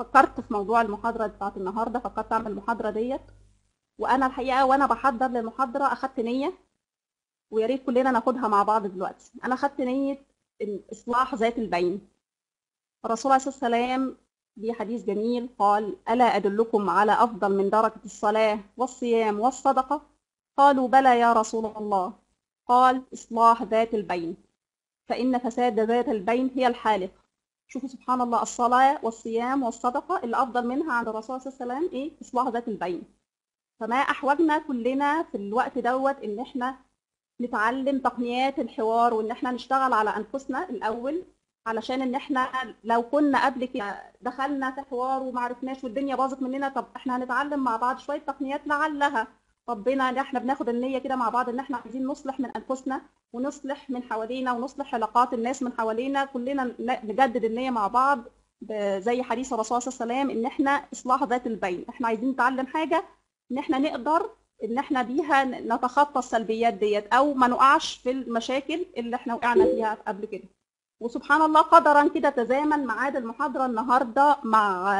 فكرت في موضوع المحاضره بتاعت النهارده فكرت اعمل المحاضره ديت وانا الحقيقه وانا بحضر للمحاضره اخدت نيه ويا ريت كلنا ناخدها مع بعض دلوقتي انا اخدت نيه اصلاح ذات البين الرسول عليه الصلاه والسلام ليه حديث جميل قال الا ادلكم على افضل من درجه الصلاه والصيام والصدقه قالوا بلى يا رسول الله قال اصلاح ذات البين فان فساد ذات البين هي الحالق شوفوا سبحان الله الصلاه والصيام والصدقه اللي افضل منها عند الرسول صلى الله عليه وسلم ايه اصلاح ذات البين فما احوجنا كلنا في الوقت دوت ان احنا نتعلم تقنيات الحوار وان احنا نشتغل على انفسنا الاول علشان ان احنا لو كنا قبل كده دخلنا في حوار وما عرفناش والدنيا باظت مننا طب احنا هنتعلم مع بعض شويه تقنيات لعلها ربنا ان احنا بناخد النيه كده مع بعض ان احنا عايزين نصلح من انفسنا ونصلح من حوالينا ونصلح علاقات الناس من حوالينا كلنا نجدد النيه مع بعض زي حديث الرسول صلى الله عليه وسلم ان احنا اصلاح ذات البين احنا عايزين نتعلم حاجه ان احنا نقدر ان احنا بيها نتخطى السلبيات ديت او ما نقعش في المشاكل اللي احنا وقعنا فيها قبل كده وسبحان الله قدرا كده تزامن ميعاد المحاضره النهارده مع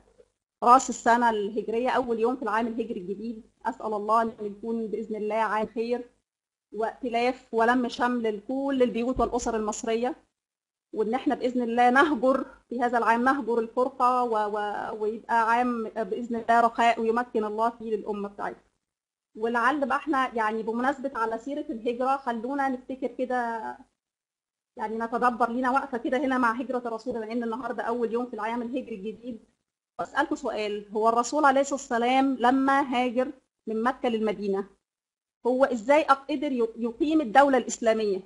راس السنه الهجريه اول يوم في العام الهجري الجديد اسال الله ان يكون باذن الله عام خير وائتلاف ولم شمل لكل البيوت والاسر المصريه وان احنا باذن الله نهجر في هذا العام نهجر الفرقه و... و... ويبقى عام باذن الله رخاء ويمكن الله فيه للامه بتاعتنا ولعل بقى احنا يعني بمناسبه على سيره الهجره خلونا نفتكر كده يعني نتدبر لينا وقفه كده هنا مع هجره الرسول بما ان النهارده اول يوم في العام الهجري الجديد واسالكم سؤال هو الرسول عليه الصلاه والسلام لما هاجر من مكه للمدينه هو ازاي قدر يقيم الدوله الاسلاميه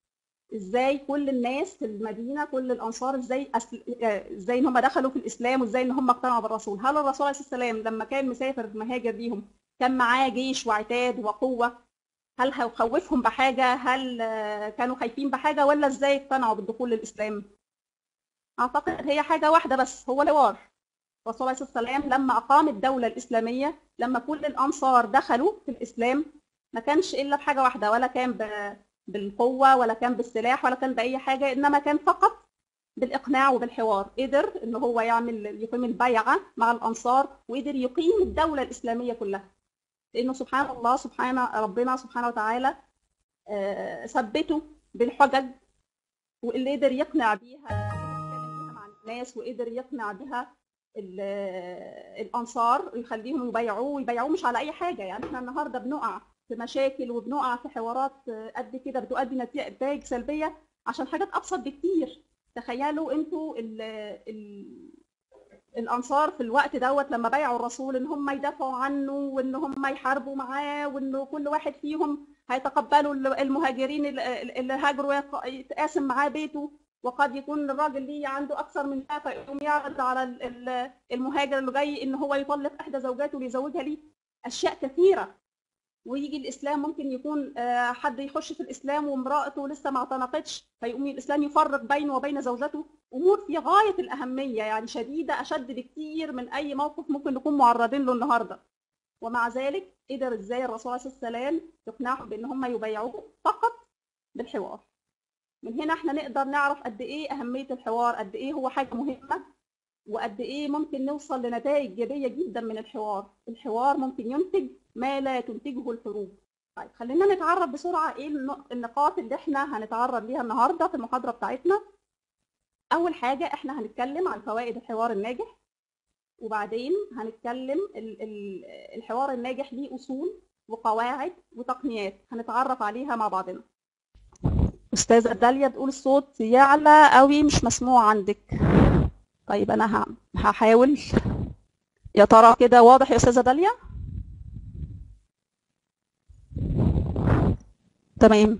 ازاي كل الناس في المدينه كل الانصار ازاي أسل... ازاي ان هم دخلوا في الاسلام وازاي ان هم اقتنعوا بالرسول هل الرسول عليه الصلاه والسلام لما كان مسافر مهاجر بيهم كان معاه جيش وعتاد وقوه هل خوفهم بحاجه هل كانوا خايفين بحاجه ولا ازاي اقتنعوا بالدخول للاسلام اعتقد هي حاجه واحده بس هو الحوار الرسول عليه الصلاه والسلام لما اقام الدوله الاسلاميه لما كل الانصار دخلوا في الاسلام ما كانش الا بحاجه واحده ولا كان بالقوه ولا كان بالسلاح ولا كان باي حاجه انما كان فقط بالاقناع وبالحوار قدر ان هو يعمل يقيم البيعه مع الانصار وقدر يقيم الدوله الاسلاميه كلها لانه سبحان الله سبحان ربنا سبحانه وتعالى ثبته بالحجج واللي قدر يقنع بيها مع الناس وقدر يقنع بها الانصار يخليهم يبايعوه ويبايعوه مش على اي حاجه يعني احنا النهارده بنقع في مشاكل وبنقع في حوارات قد كده بتؤدي نتائج سلبيه عشان حاجات ابسط بكتير تخيلوا انتوا ال ال الانصار في الوقت دوت لما بايعوا الرسول ان هم يدافعوا عنه وان هم يحاربوا معاه وانه كل واحد فيهم هيتقبلوا المهاجرين اللي هاجروا يتقاسم معاه بيته وقد يكون الراجل ليه عنده اكثر من ده فيقوم يعرض على المهاجر اللي جاي ان هو يطلق احدى زوجاته ليزوجها ليه اشياء كثيره ويجي الاسلام ممكن يكون حد يخش في الاسلام وامراته لسه ما اعتنقتش فيقوم الاسلام يفرق بينه وبين زوجته امور في غايه الاهميه يعني شديده اشد بكتير من اي موقف ممكن نكون معرضين له النهارده ومع ذلك قدر ازاي الرسول عليه الصلاه والسلام يقنعهم بان هم يبايعوه فقط بالحوار من هنا احنا نقدر نعرف قد ايه اهميه الحوار قد ايه هو حاجه مهمه وقد ايه ممكن نوصل لنتائج ايجابيه جدا من الحوار الحوار ممكن ينتج ما لا تنتجه الحروب طيب خلينا نتعرف بسرعه ايه النقاط اللي احنا هنتعرض ليها النهارده في المحاضره بتاعتنا اول حاجه احنا هنتكلم عن فوائد الحوار الناجح وبعدين هنتكلم الحوار الناجح ليه اصول وقواعد وتقنيات هنتعرف عليها مع بعضنا استاذه داليا تقول الصوت يعلى قوي مش مسموع عندك طيب انا هحاول يا ترى كده واضح يا استاذه داليا تمام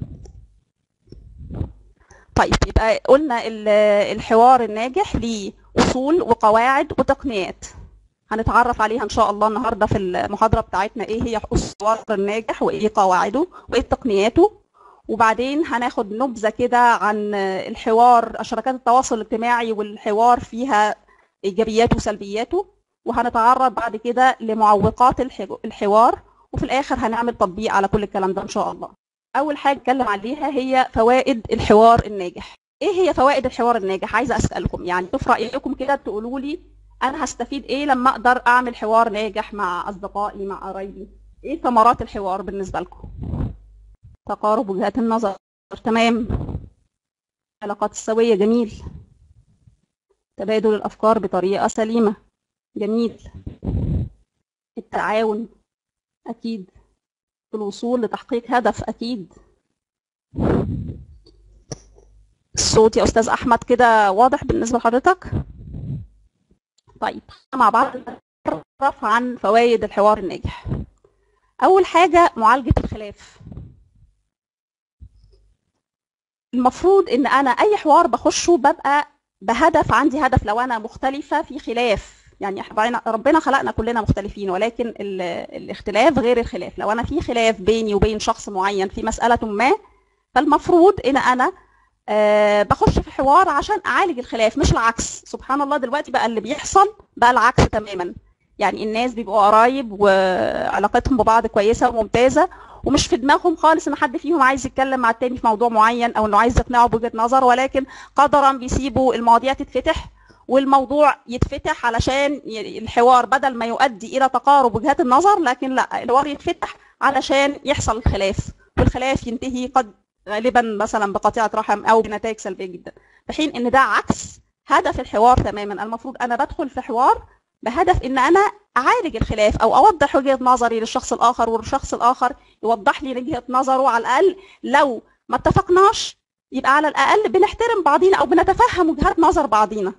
طيب يبقى قلنا الحوار الناجح ليه اصول وقواعد وتقنيات هنتعرف عليها ان شاء الله النهارده في المحاضره بتاعتنا ايه هي اصول الناجح وايه قواعده وايه تقنياته وبعدين هناخد نبذه كده عن الحوار شبكات التواصل الاجتماعي والحوار فيها ايجابياته وسلبياته وهنتعرض بعد كده لمعوقات الحوار وفي الاخر هنعمل تطبيق على كل الكلام ده ان شاء الله اول حاجه اتكلم عليها هي فوائد الحوار الناجح ايه هي فوائد الحوار الناجح عايزه اسالكم يعني في رايكم كده تقولوا لي انا هستفيد ايه لما اقدر اعمل حوار ناجح مع اصدقائي مع قرايبي ايه ثمرات الحوار بالنسبه لكم تقارب وجهات النظر تمام علاقات السويه جميل تبادل الافكار بطريقه سليمه جميل التعاون اكيد الوصول لتحقيق هدف اكيد الصوت يا استاذ احمد كده واضح بالنسبه لحضرتك طيب مع بعض نتعرف عن فوائد الحوار الناجح اول حاجه معالجه الخلاف المفروض ان انا اي حوار بخشه ببقى بهدف عندي هدف لو انا مختلفه في خلاف يعني ربنا خلقنا كلنا مختلفين ولكن الاختلاف غير الخلاف لو انا في خلاف بيني وبين شخص معين في مساله ما فالمفروض ان انا أه بخش في حوار عشان اعالج الخلاف مش العكس سبحان الله دلوقتي بقى اللي بيحصل بقى العكس تماما يعني الناس بيبقوا قرايب وعلاقتهم ببعض كويسه وممتازه ومش في دماغهم خالص ان حد فيهم عايز يتكلم مع التاني في موضوع معين او انه عايز يقنعه بوجهه نظر ولكن قدرا بيسيبوا المواضيع تتفتح والموضوع يتفتح علشان الحوار بدل ما يؤدي الى تقارب وجهات النظر لكن لا الحوار يتفتح علشان يحصل الخلاف والخلاف ينتهي قد غالبا مثلا بقطيعه رحم او بنتائج سلبيه جدا في حين ان ده عكس هدف الحوار تماما المفروض انا بدخل في حوار بهدف ان انا اعالج الخلاف او اوضح وجهه نظري للشخص الاخر والشخص الاخر يوضح لي وجهه نظره على الاقل لو ما اتفقناش يبقى على الاقل بنحترم بعضينا او بنتفهم وجهات نظر بعضينا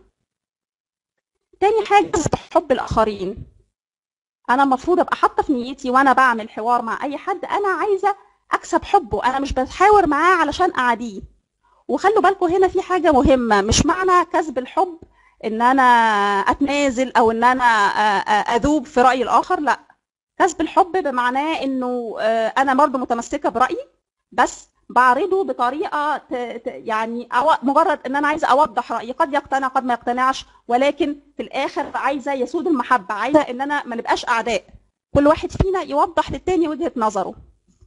تاني حاجه حب الاخرين انا المفروض ابقى حاطه في نيتي وانا بعمل حوار مع اي حد انا عايزه اكسب حبه انا مش بتحاور معاه علشان اعاديه وخلوا بالكم هنا في حاجه مهمه مش معنى كسب الحب ان انا اتنازل او ان انا اذوب في راي الاخر لا كسب الحب بمعناه انه انا برضه متمسكه برايي بس بعرضه بطريقه يعني مجرد ان انا عايزه اوضح رايي قد يقتنع قد ما يقتنعش ولكن في الاخر عايزه يسود المحبه عايزه ان انا ما نبقاش اعداء كل واحد فينا يوضح للتاني وجهه نظره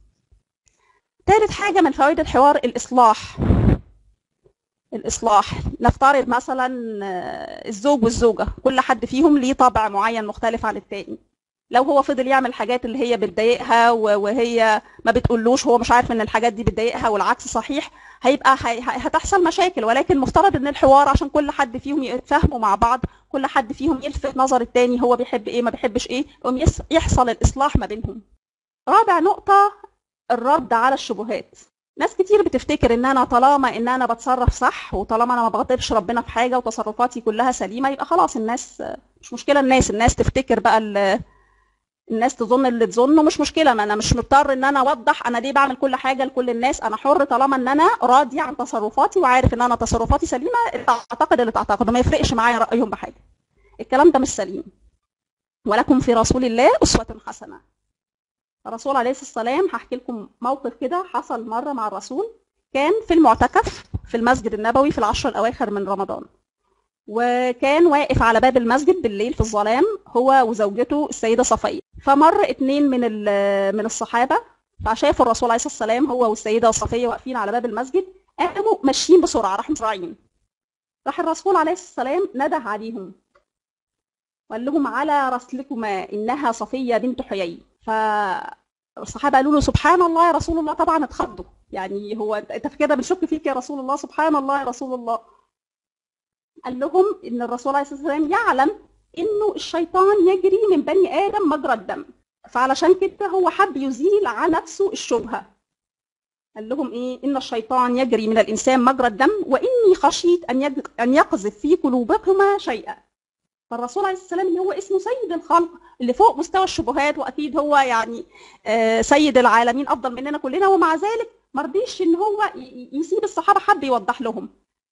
ثالث حاجه من فوائد الحوار الاصلاح الاصلاح نفترض مثلا الزوج والزوجه كل حد فيهم ليه طبع معين مختلف عن التاني لو هو فضل يعمل حاجات اللي هي بتضايقها وهي ما بتقولوش هو مش عارف ان الحاجات دي بتضايقها والعكس صحيح هيبقى هتحصل مشاكل ولكن مفترض ان الحوار عشان كل حد فيهم يتفاهموا مع بعض كل حد فيهم يلفت نظر التاني هو بيحب ايه ما بيحبش ايه يقوم يحصل الاصلاح ما بينهم رابع نقطه الرد على الشبهات ناس كتير بتفتكر ان انا طالما ان انا بتصرف صح وطالما انا ما بغضبش ربنا في حاجه وتصرفاتي كلها سليمه يبقى خلاص الناس مش مشكله الناس الناس تفتكر بقى الناس تظن اللي تظنه مش مشكله ما انا مش مضطر ان انا اوضح انا ليه بعمل كل حاجه لكل الناس انا حر طالما ان انا راضي عن تصرفاتي وعارف ان انا تصرفاتي سليمه تعتقد اللي تعتقده ما يفرقش معايا رايهم بحاجه الكلام ده مش سليم ولكم في رسول الله اسوه حسنه الرسول عليه الصلاه والسلام هحكي لكم موقف كده حصل مره مع الرسول كان في المعتكف في المسجد النبوي في العشر الاواخر من رمضان وكان واقف على باب المسجد بالليل في الظلام هو وزوجته السيده صفيه فمر اتنين من من الصحابه فشافوا الرسول عليه الصلاه والسلام هو والسيده صفيه واقفين على باب المسجد قاموا ماشيين بسرعه راحوا مسرعين راح الرسول عليه الصلاه والسلام نده عليهم وقال لهم على رسلكما انها صفيه بنت حيي فالصحابه قالوا له سبحان الله يا رسول الله طبعا اتخضوا يعني هو انت كده بنشك فيك يا رسول الله سبحان الله يا رسول الله قال لهم ان الرسول عليه الصلاه والسلام يعلم انه الشيطان يجري من بني ادم مجرى الدم فعلشان كده هو حب يزيل عن نفسه الشبهه قال لهم ايه ان الشيطان يجري من الانسان مجرى الدم واني خشيت ان ان يقذف في قلوبكما شيئا فالرسول عليه الصلاه والسلام اللي هو اسمه سيد الخلق اللي فوق مستوى الشبهات واكيد هو يعني سيد العالمين افضل مننا كلنا ومع ذلك ما رضيش ان هو يسيب الصحابه حد يوضح لهم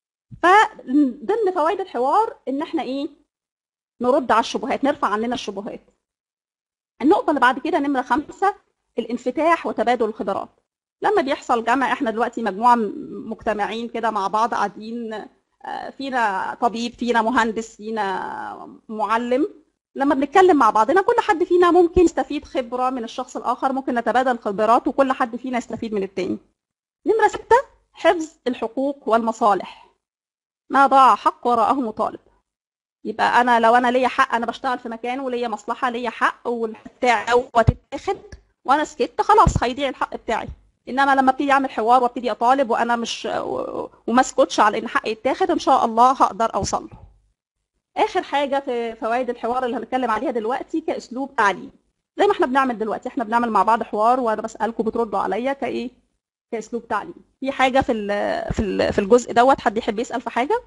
فضمن فوائد الحوار ان احنا ايه نرد على الشبهات نرفع عننا الشبهات النقطه اللي بعد كده نمره خمسة الانفتاح وتبادل الخبرات لما بيحصل جمع احنا دلوقتي مجموعه مجتمعين كده مع بعض قاعدين فينا طبيب فينا مهندس فينا معلم لما بنتكلم مع بعضنا كل حد فينا ممكن يستفيد خبره من الشخص الاخر ممكن نتبادل خبرات وكل حد فينا يستفيد من التاني نمره ستة حفظ الحقوق والمصالح ما ضاع حق وراءه مطالب يبقى انا لو انا ليا حق انا بشتغل في مكان وليا مصلحه ليا حق والحق بتاعي دوت اتاخد وانا سكت خلاص هيضيع الحق بتاعي انما لما ابتدي اعمل حوار وابتدي اطالب وانا مش وما اسكتش على ان حقي يتاخد ان شاء الله هقدر اوصل له اخر حاجه في فوائد الحوار اللي هنتكلم عليها دلوقتي كاسلوب تعليم زي ما احنا بنعمل دلوقتي احنا بنعمل مع بعض حوار وانا بسالكم بتردوا عليا كايه كاسلوب تعليم في حاجه في ال في ال في الجزء دوت حد يحب يسال في حاجه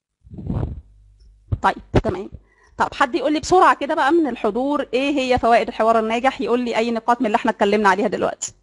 طيب تمام طب حد يقول لي بسرعه كده بقى من الحضور ايه هي فوائد الحوار الناجح يقول لي اي نقاط من اللي احنا اتكلمنا عليها دلوقتي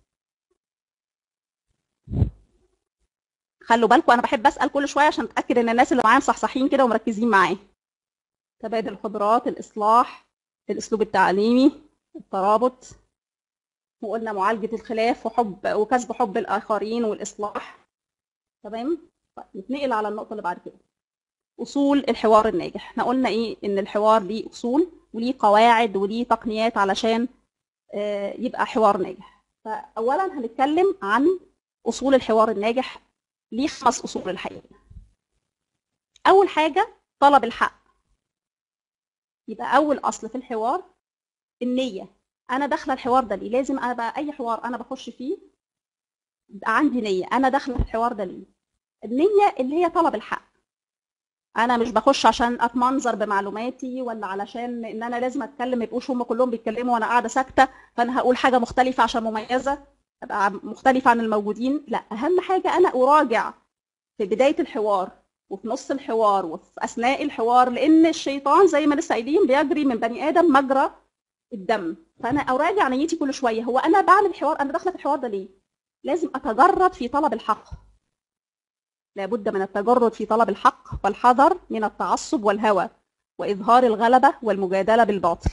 خلوا بالكم انا بحب اسال كل شويه عشان اتاكد ان الناس اللي معايا مصحصحين كده ومركزين معايا تبادل الخبرات الاصلاح الاسلوب التعليمي الترابط وقلنا معالجه الخلاف وحب وكسب حب الاخرين والاصلاح تمام طيب نتنقل على النقطه اللي بعد كده اصول الحوار الناجح احنا قلنا ايه ان الحوار ليه اصول وليه قواعد وليه تقنيات علشان يبقى حوار ناجح فاولا هنتكلم عن اصول الحوار الناجح ليه خمس اصول الحقيقه اول حاجه طلب الحق يبقى اول اصل في الحوار النيه انا داخله الحوار ده ليه لازم ابقى اي حوار انا بخش فيه يبقى عندي نيه انا داخله الحوار ده ليه النيه اللي هي طلب الحق انا مش بخش عشان اتمنظر بمعلوماتي ولا علشان ان انا لازم اتكلم يبقوش هم كلهم بيتكلموا وانا قاعده ساكته فانا هقول حاجه مختلفه عشان مميزه ابقى مختلفه عن الموجودين لا اهم حاجه انا اراجع في بدايه الحوار وفي نص الحوار وفي اثناء الحوار لان الشيطان زي ما لسه قايلين بيجري من بني ادم مجرى الدم فانا اراجع نيتي كل شويه هو انا بعمل حوار انا داخله في الحوار ده ليه لازم اتجرد في طلب الحق لابد من التجرد في طلب الحق والحذر من التعصب والهوى واظهار الغلبه والمجادله بالباطل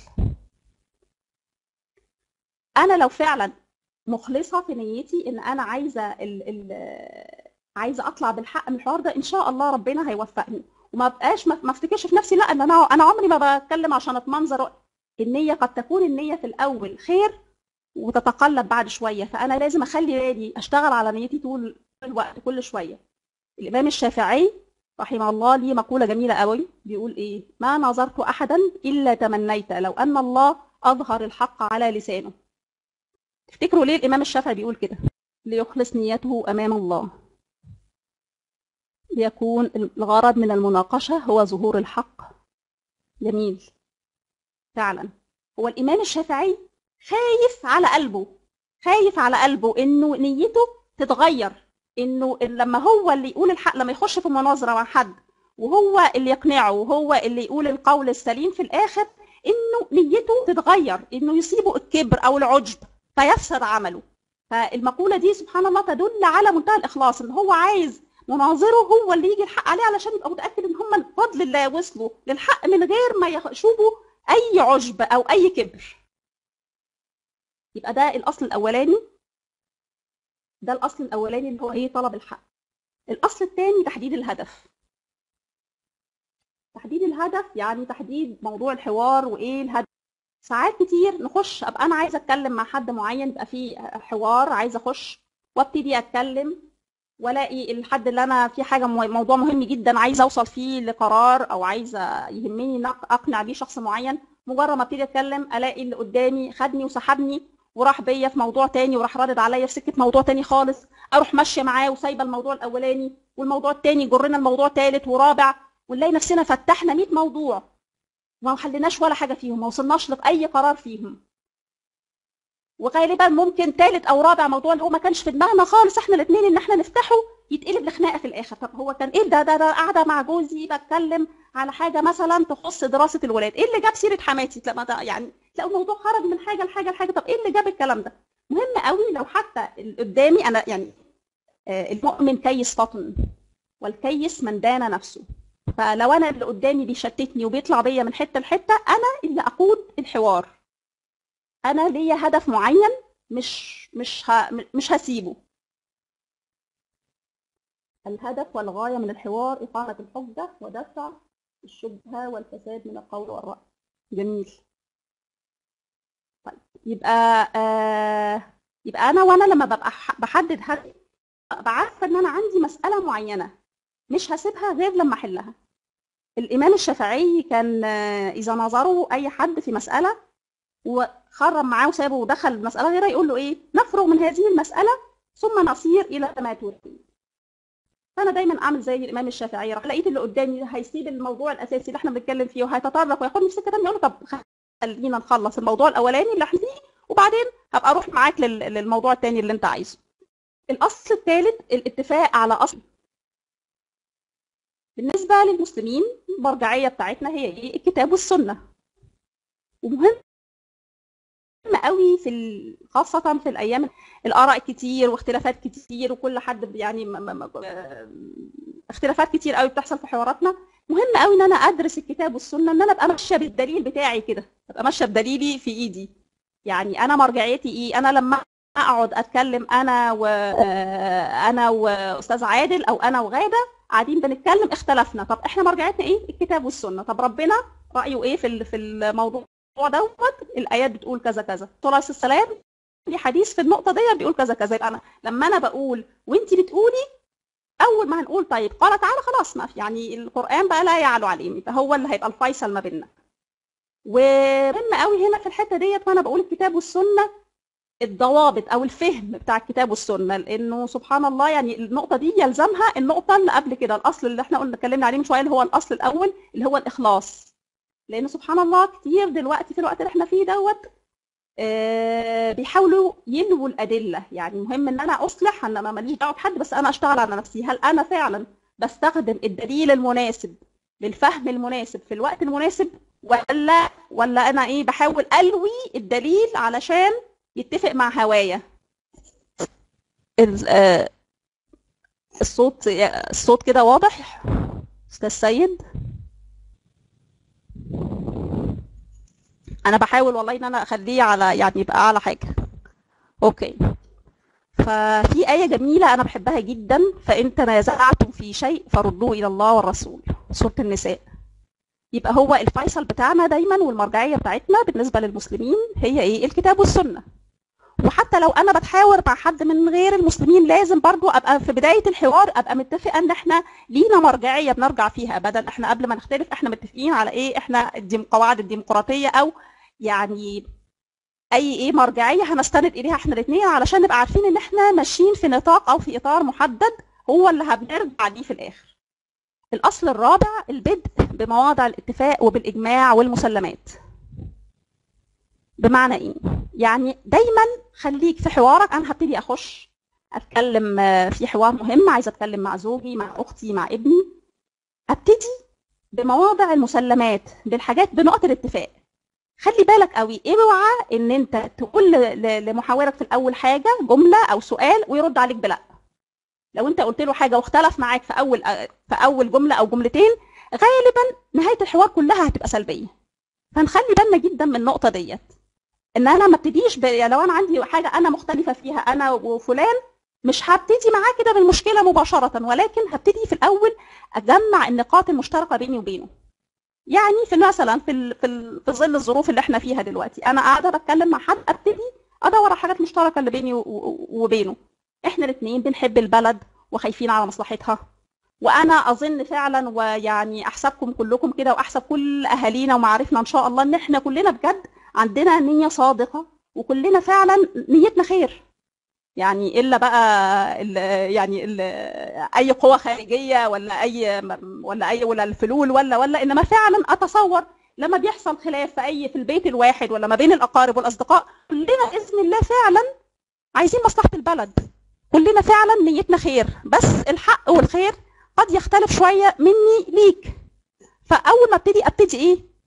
انا لو فعلا مخلصه في نيتي ان انا عايزه ال ال عايزه اطلع بالحق من الحوار ده ان شاء الله ربنا هيوفقني وما بقاش ما افتكرش في نفسي لا ان انا انا عمري ما بتكلم عشان اتمنظر النيه قد تكون النيه في الاول خير وتتقلب بعد شويه فانا لازم اخلي بالي اشتغل على نيتي طول الوقت كل شويه الامام الشافعي رحمه الله ليه مقوله جميله قوي بيقول ايه ما نظرت احدا الا تمنيت لو ان الله اظهر الحق على لسانه تفتكروا ليه الامام الشافعي بيقول كده ليخلص نيته امام الله ليكون الغرض من المناقشه هو ظهور الحق جميل فعلا هو الامام الشافعي خايف على قلبه خايف على قلبه انه نيته تتغير انه لما هو اللي يقول الحق لما يخش في مناظره مع حد وهو اللي يقنعه وهو اللي يقول القول السليم في الاخر انه نيته تتغير انه يصيبه الكبر او العجب فيفسد عمله فالمقوله دي سبحان الله تدل على منتهى الاخلاص ان هو عايز مناظره هو اللي يجي الحق عليه علشان يبقى متاكد ان هم بفضل الله وصلوا للحق من غير ما يشوفوا اي عجب او اي كبر يبقى ده الاصل الاولاني ده الاصل الاولاني اللي هو ايه طلب الحق الاصل الثاني تحديد الهدف تحديد الهدف يعني تحديد موضوع الحوار وايه الهدف ساعات كتير نخش ابقى انا عايزه اتكلم مع حد معين يبقى في حوار عايزه اخش وابتدي اتكلم والاقي الحد اللي انا في حاجه موضوع مهم جدا عايزه اوصل فيه لقرار او عايزه يهمني اقنع بيه شخص معين مجرد ما ابتدي اتكلم الاقي اللي قدامي خدني وسحبني وراح بيا في موضوع تاني وراح رادد عليا في سكه موضوع تاني خالص اروح ماشيه معاه وسايبه الموضوع الاولاني والموضوع التاني يجرنا الموضوع تالت ورابع ونلاقي نفسنا فتحنا 100 موضوع وما حليناش ولا حاجه فيهم ما وصلناش لاي قرار فيهم وغالبا ممكن ثالث او رابع موضوع اللي هو ما كانش في دماغنا خالص احنا الاثنين ان احنا نفتحه يتقلب لخناقه في الاخر طب هو كان ايه ده ده, ده قاعده مع جوزي بتكلم على حاجه مثلا تخص دراسه الولاد ايه اللي جاب سيره حماتي لما ده يعني تلاقوا الموضوع خرج من حاجه لحاجه لحاجه طب ايه اللي جاب الكلام ده مهم قوي لو حتى اللي قدامي انا يعني المؤمن كيس فطن والكيس من دان نفسه فلو انا اللي قدامي بيشتتني وبيطلع بيا من حته لحته انا اللي اقود الحوار انا ليا هدف معين مش مش ه... مش هسيبه الهدف والغايه من الحوار اقامه الحجه ودفع الشبهه والفساد من القول والراي جميل طيب يبقى آه يبقى انا وانا لما ببقى بحدد هدف ببقى عارفه ان انا عندي مساله معينه مش هسيبها غير لما احلها الامام الشافعي كان آه، اذا نظروا اي حد في مساله وخرم معاه وسابه ودخل مساله غيرها يقول له ايه نفرغ من هذه المساله ثم نصير الى ما تريد فانا دايما اعمل زي الامام الشافعي راح لقيت اللي قدامي هيسيب الموضوع الاساسي اللي احنا بنتكلم فيه وهيتطرق وياخدني في سكه ثانيه اقول له طب خلينا نخلص الموضوع الاولاني اللي احنا فيه وبعدين هبقى اروح معاك لل- للموضوع الثاني اللي انت عايزه الاصل الثالث الاتفاق على اصل بالنسبه للمسلمين المرجعيه بتاعتنا هي ايه الكتاب والسنه ومهم قوي في ال- خاصة في الأيام الآراء كتير واختلافات كتير وكل حد يعني م- م- م- آه، اختلافات كتير قوي بتحصل في حواراتنا مهم قوي ان انا ادرس الكتاب والسنه ان انا ابقى ماشيه بالدليل بتاعي كده ابقى ماشيه بدليلي في ايدي يعني انا مرجعيتي ايه انا لما اقعد اتكلم انا و آه، انا واستاذ عادل او انا وغاده قاعدين بنتكلم اختلفنا طب احنا مرجعيتنا ايه الكتاب والسنه طب ربنا رايه ايه في ال- في الموضوع دوت الايات بتقول كذا كذا الرسول عليه السلام ليه حديث في النقطه دي بيقول كذا كذا يبقى انا لما انا بقول وانت بتقولي اول ما هنقول طيب قال تعالى خلاص ما في يعني القران بقى لا يعلو عليه يبقى هو اللي هيبقى الفيصل ما بيننا ومهم قوي هنا في الحته ديت وانا بقول الكتاب والسنه الضوابط او الفهم بتاع الكتاب والسنه لانه سبحان الله يعني النقطه دي يلزمها النقطه اللي قبل كده الاصل اللي احنا قلنا اتكلمنا عليه من شويه اللي هو الاصل الاول اللي هو الاخلاص لان سبحان الله كتير دلوقتي في الوقت اللي احنا فيه دوت آه، بيحاولوا يلووا الادله يعني مهم ان انا اصلح انا ما ماليش دعوه بحد بس انا اشتغل على نفسي هل انا فعلا بستخدم الدليل المناسب بالفهم المناسب في الوقت المناسب ولا ولا انا ايه بحاول الوي الدليل علشان يتفق مع هوايا ال- آه، الصوت الصوت كده واضح استاذ سيد انا بحاول والله ان انا اخليه على يعني يبقى اعلى حاجه اوكي ففي آية جميلة أنا بحبها جدا فإن تنازعتم في شيء فردوه إلى الله والرسول سورة النساء يبقى هو الفيصل بتاعنا دايما والمرجعية بتاعتنا بالنسبة للمسلمين هي إيه الكتاب والسنة وحتى لو أنا بتحاور مع حد من غير المسلمين لازم برضو أبقى في بداية الحوار أبقى متفقة إن إحنا لينا مرجعية بنرجع فيها أبدا إحنا قبل ما نختلف إحنا متفقين على إيه إحنا الديم قواعد الديمقراطية أو يعني اي ايه مرجعيه هنستند اليها احنا الاثنين علشان نبقى عارفين ان احنا ماشيين في نطاق او في اطار محدد هو اللي هنرجع ليه في الاخر الاصل الرابع البدء بمواضع الاتفاق وبالاجماع والمسلمات بمعنى ايه يعني دايما خليك في حوارك انا هبتدي اخش اتكلم آه، في حوار مهم عايزه اتكلم مع زوجي مع اختي مع ابني ابتدي بمواضع المسلمات بالحاجات بنقط الاتفاق خلي بالك قوي اوعى ان انت تقول ل- ل- لمحاورك في الاول حاجه جمله او سؤال ويرد عليك بلا لو انت قلت له حاجه واختلف معاك في اول في اول جمله او جملتين غالبا نهايه الحوار كلها هتبقى سلبيه فنخلي بالنا جدا من النقطه ديت ان انا ما ابتديش ب... يعني لو انا عندي حاجه انا مختلفه فيها انا وفلان مش هبتدي معاه كده بالمشكله مباشره ولكن هبتدي في الاول اجمع النقاط المشتركه بيني وبينه يعني في مثلا في ال- في ال- في ظل الظروف اللي احنا فيها دلوقتي انا قاعده بتكلم مع حد ابتدي ادور على حاجات مشتركه اللي بيني و- و- وبينه احنا الاثنين بنحب البلد وخايفين على مصلحتها وانا اظن فعلا ويعني احسبكم كلكم كده واحسب كل اهالينا ومعارفنا ان شاء الله ان احنا كلنا بجد عندنا نيه صادقه وكلنا فعلا نيتنا خير يعني الا بقى ال يعني ال اي قوه خارجيه ولا اي ولا اي ولا الفلول ولا ولا انما فعلا اتصور لما بيحصل خلاف في اي في البيت الواحد ولا ما بين الاقارب والاصدقاء كلنا باذن الله فعلا عايزين مصلحه البلد كلنا فعلا نيتنا خير بس الحق والخير قد يختلف شويه مني ليك فاول ما ابتدي ابتدي ايه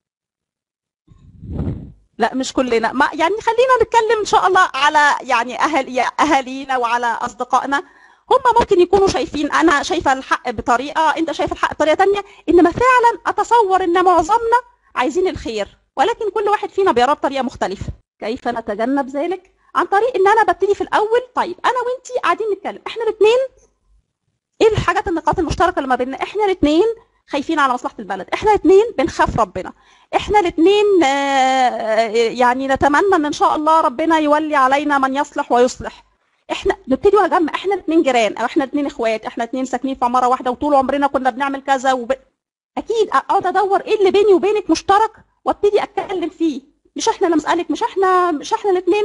لا مش كلنا ما يعني خلينا نتكلم ان شاء الله على يعني اهل اهالينا وعلى اصدقائنا هم ممكن يكونوا شايفين انا شايفه الحق بطريقه انت شايف الحق بطريقه تانية انما فعلا اتصور ان معظمنا عايزين الخير ولكن كل واحد فينا بيراه بطريقه مختلفه كيف نتجنب ذلك عن طريق ان انا ببتدي في الاول طيب انا وانتي قاعدين نتكلم احنا الاثنين ايه الحاجات النقاط المشتركه اللي ما بيننا احنا الاثنين خايفين على مصلحه البلد احنا الاثنين بنخاف ربنا احنا الاثنين يعني نتمنى ان ان شاء الله ربنا يولي علينا من يصلح ويصلح احنا نبتدي نجمع احنا الاثنين جيران او احنا الاثنين اخوات احنا الاثنين ساكنين في عماره واحده وطول عمرنا كنا بنعمل كذا وب... اكيد اقعد ادور ايه اللي بيني وبينك مشترك وابتدي اتكلم فيه مش احنا لما اسالك مش احنا مش احنا الاثنين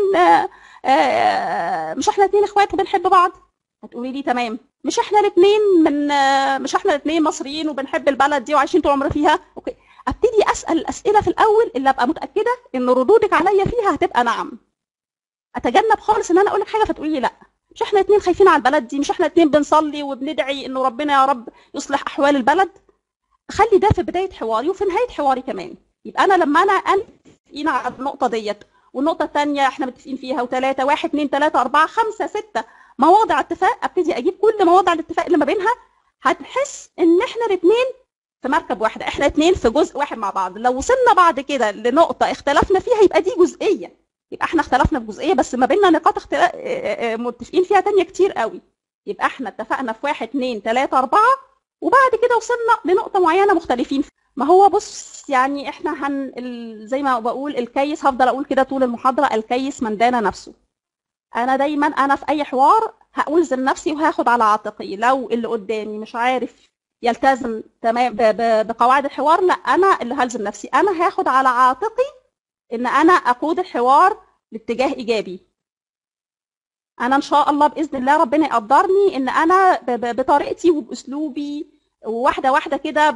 مش احنا الاثنين اخوات وبنحب بعض هتقولي لي تمام مش احنا الاثنين من آه، مش احنا الاثنين مصريين وبنحب البلد دي وعايشين طول عمرنا فيها اوكي ابتدي اسال الاسئله في الاول اللي ابقى متاكده ان ردودك عليا فيها هتبقى نعم اتجنب خالص ان انا اقول لك حاجه فتقولي لي لا مش احنا الاثنين خايفين على البلد دي مش احنا الاثنين بنصلي وبندعي انه ربنا يا رب يصلح احوال البلد خلي ده في بدايه حواري وفي نهايه حواري كمان يبقى انا لما انا متفقين على النقطه ديت والنقطه الثانيه احنا متفقين فيها وثلاثه واحد اثنين ثلاثه اربعه خمسه سته مواضع اتفاق ابتدي اجيب كل مواضع الاتفاق اللي ما بينها هنحس ان احنا الاثنين في مركب واحده احنا اثنين في جزء واحد مع بعض لو وصلنا بعد كده لنقطه اختلفنا فيها يبقى دي جزئيه يبقى احنا اختلفنا في جزئيه بس ما بيننا نقاط اختلاف متفقين فيها تانية كتير قوي يبقى احنا اتفقنا في واحد اثنين ثلاثة أربعة وبعد كده وصلنا لنقطة معينة مختلفين فيها ما هو بص يعني احنا هن زي ما بقول الكيس هفضل اقول كده طول المحاضرة الكيس من دان نفسه انا دايما انا في اي حوار هألزم نفسي وهاخد على عاتقي لو اللي قدامي مش عارف يلتزم تمام بقواعد الحوار لا انا اللي هلزم نفسي انا هاخد على عاتقي ان انا اقود الحوار لاتجاه ايجابي انا ان شاء الله باذن الله ربنا يقدرني ان انا بطريقتي وباسلوبي واحده واحده كده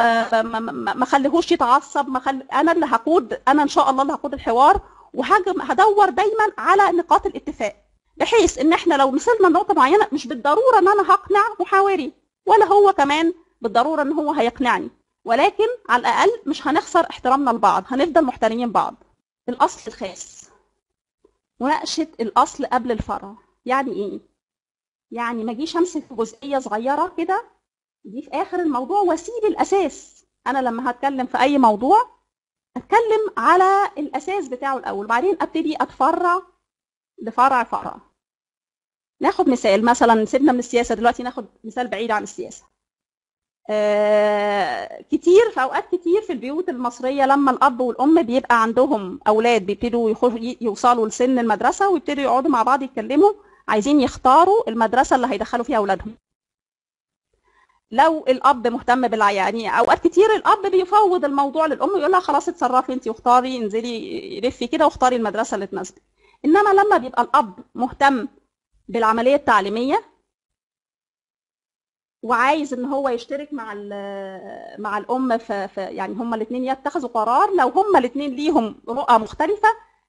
ما خليهوش يتعصب ما خل... انا اللي هقود انا ان شاء الله اللي هقود الحوار وهدور دايما على نقاط الاتفاق بحيث ان احنا لو وصلنا لنقطه معينه مش بالضروره ان انا هقنع محاوري ولا هو كمان بالضروره ان هو هيقنعني ولكن على الاقل مش هنخسر احترامنا لبعض هنفضل محترمين بعض الاصل الخاص مناقشه الاصل قبل الفرع يعني ايه يعني ما اجيش امسك جزئيه صغيره كده دي في اخر الموضوع واسيب الاساس انا لما هتكلم في اي موضوع اتكلم على الاساس بتاعه الاول بعدين ابتدي اتفرع لفرع فرع ناخد مثال مثلا سيبنا من السياسه دلوقتي ناخد مثال بعيد عن السياسه آه كتير في اوقات كتير في البيوت المصريه لما الاب والام بيبقى عندهم اولاد بيبتدوا يوصلوا لسن المدرسه ويبتدوا يقعدوا مع بعض يتكلموا عايزين يختاروا المدرسه اللي هيدخلوا فيها اولادهم لو الاب مهتم بالعيا يعني اوقات كتير الاب بيفوض الموضوع للام يقول لها خلاص اتصرفي انت واختاري انزلي لفي كده واختاري المدرسه اللي تناسبك انما لما بيبقى الاب مهتم بالعمليه التعليميه وعايز ان هو يشترك مع مع الام في يعني هما الاثنين يتخذوا قرار لو هما الاثنين ليهم رؤى مختلفه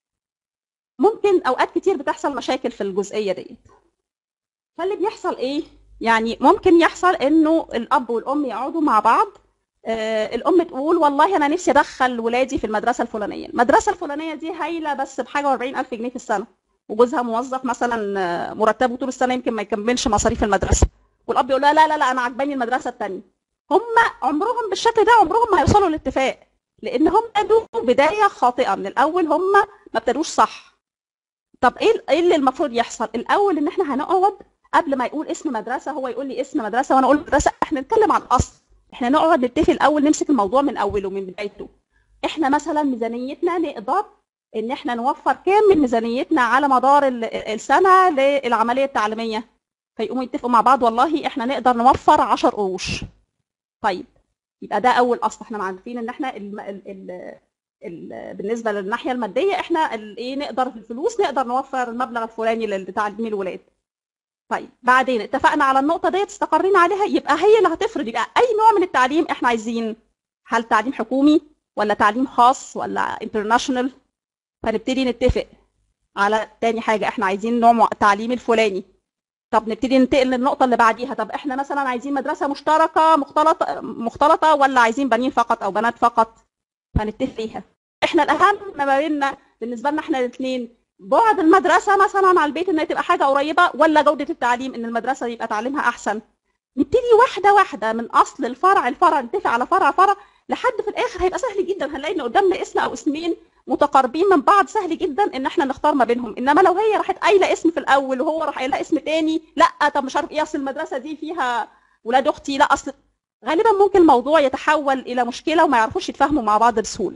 ممكن اوقات كتير بتحصل مشاكل في الجزئيه ديت فاللي بيحصل ايه يعني ممكن يحصل انه الاب والام يقعدوا مع بعض آه الام تقول والله انا نفسي ادخل ولادي في المدرسه الفلانيه المدرسه الفلانيه دي هايله بس بحاجه و40000 جنيه في السنه وجوزها موظف مثلا آه، مرتبه طول السنه يمكن ما يكملش مصاريف المدرسه والاب يقول لها لا لا لا انا عجباني المدرسه الثانيه هم عمرهم بالشكل ده عمرهم ما هيوصلوا لاتفاق لان هم ابتدوا بدايه خاطئه من الاول هم ما ابتدوش صح طب ايه ايه اللي المفروض يحصل الاول ان احنا هنقعد قبل ما يقول اسم مدرسه هو يقول لي اسم مدرسه وانا اقول مدرسه احنا نتكلم عن الاصل احنا نقعد نتفق الاول نمسك الموضوع من اوله من بدايته احنا مثلا ميزانيتنا نقدر ان احنا نوفر كام من ميزانيتنا على مدار السنه للعمليه التعليميه فيقوموا يتفقوا مع بعض والله احنا نقدر نوفر 10 قروش طيب يبقى ده اول اصل احنا عارفين ان احنا ال ال ال ال بالنسبه للناحيه الماديه احنا ايه نقدر في الفلوس نقدر نوفر المبلغ الفلاني لتعليم الولاد طيب بعدين اتفقنا على النقطه ديت استقرينا عليها يبقى هي اللي هتفرض يبقى اي نوع من التعليم احنا عايزين هل تعليم حكومي ولا تعليم خاص ولا انترناشونال فنبتدي نتفق على تاني حاجه احنا عايزين نوع التعليم الفلاني طب نبتدي ننتقل للنقطه اللي بعديها طب احنا مثلا عايزين مدرسه مشتركه مختلطه مختلطه ولا عايزين بنين فقط او بنات فقط فنتفق فيها احنا الاهم ما بيننا بالنسبه لنا احنا الاثنين بعد المدرسه مثلا على البيت انها تبقى حاجه قريبه ولا جوده التعليم ان المدرسه يبقى تعليمها احسن نبتدي واحده واحده من اصل الفرع الفرع نتفق على فرع فرع لحد في الاخر هيبقى سهل جدا هنلاقي ان قدامنا اسم او اسمين متقاربين من بعض سهل جدا ان احنا نختار ما بينهم انما لو هي راحت قايله اسم في الاول وهو راح قايله اسم تاني لا طب مش عارف ايه اصل المدرسه دي فيها ولاد اختي لا اصل غالبا ممكن الموضوع يتحول الى مشكله وما يعرفوش يتفاهموا مع بعض بسهوله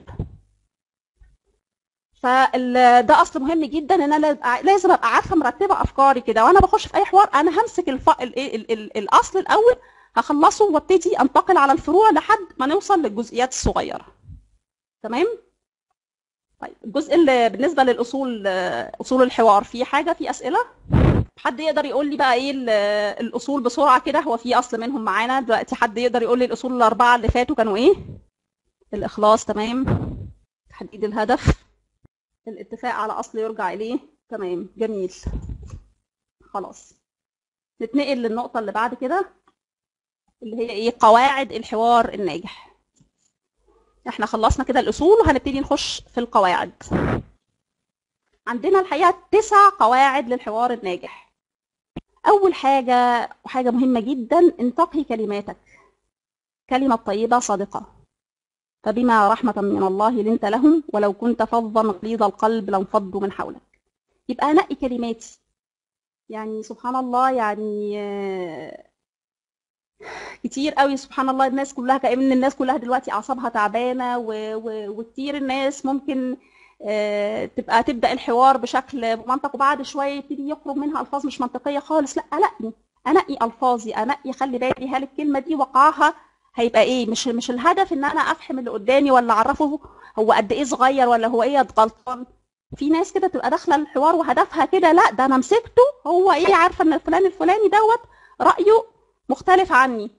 فده اصل مهم جدا ان انا لازم ابقى عارفه مرتبه افكاري كده وانا بخش في اي حوار انا همسك الف... ال... ال... ال... الاصل الاول هخلصه وابتدي انتقل على الفروع لحد ما نوصل للجزئيات الصغيره تمام طيب الجزء اللي بالنسبه للاصول اصول الحوار في حاجه في اسئله حد يقدر يقول لي بقى ايه الاصول بسرعه كده هو في اصل منهم معانا دلوقتي حد يقدر يقول لي الاصول الاربعه اللي فاتوا كانوا ايه الاخلاص تمام تحديد الهدف الاتفاق على اصل يرجع اليه تمام جميل خلاص نتنقل للنقطه اللي بعد كده اللي هي ايه قواعد الحوار الناجح احنا خلصنا كده الاصول وهنبتدي نخش في القواعد عندنا الحقيقه تسع قواعد للحوار الناجح اول حاجه وحاجه مهمه جدا انتقي كلماتك كلمه طيبه صادقه فبما رحمة من الله لنت لهم ولو كنت فظا غليظ القلب لانفضوا من حولك يبقى نقي كلماتي يعني سبحان الله يعني كتير قوي سبحان الله الناس كلها كأن الناس كلها دلوقتي اعصابها تعبانه وكتير الناس ممكن تبقى تبدا الحوار بشكل منطق وبعد شويه يبتدي يخرج منها الفاظ مش منطقيه خالص لا انقي انقي الفاظي انقي خلي بالي هل الكلمه دي وقعها هيبقى ايه مش مش الهدف ان انا افهم اللي قدامي ولا اعرفه هو قد ايه صغير ولا هو ايه غلطان في ناس كده تبقى داخله الحوار وهدفها كده لا ده انا مسكته هو ايه عارفه ان الفلان الفلاني دوت رايه مختلف عني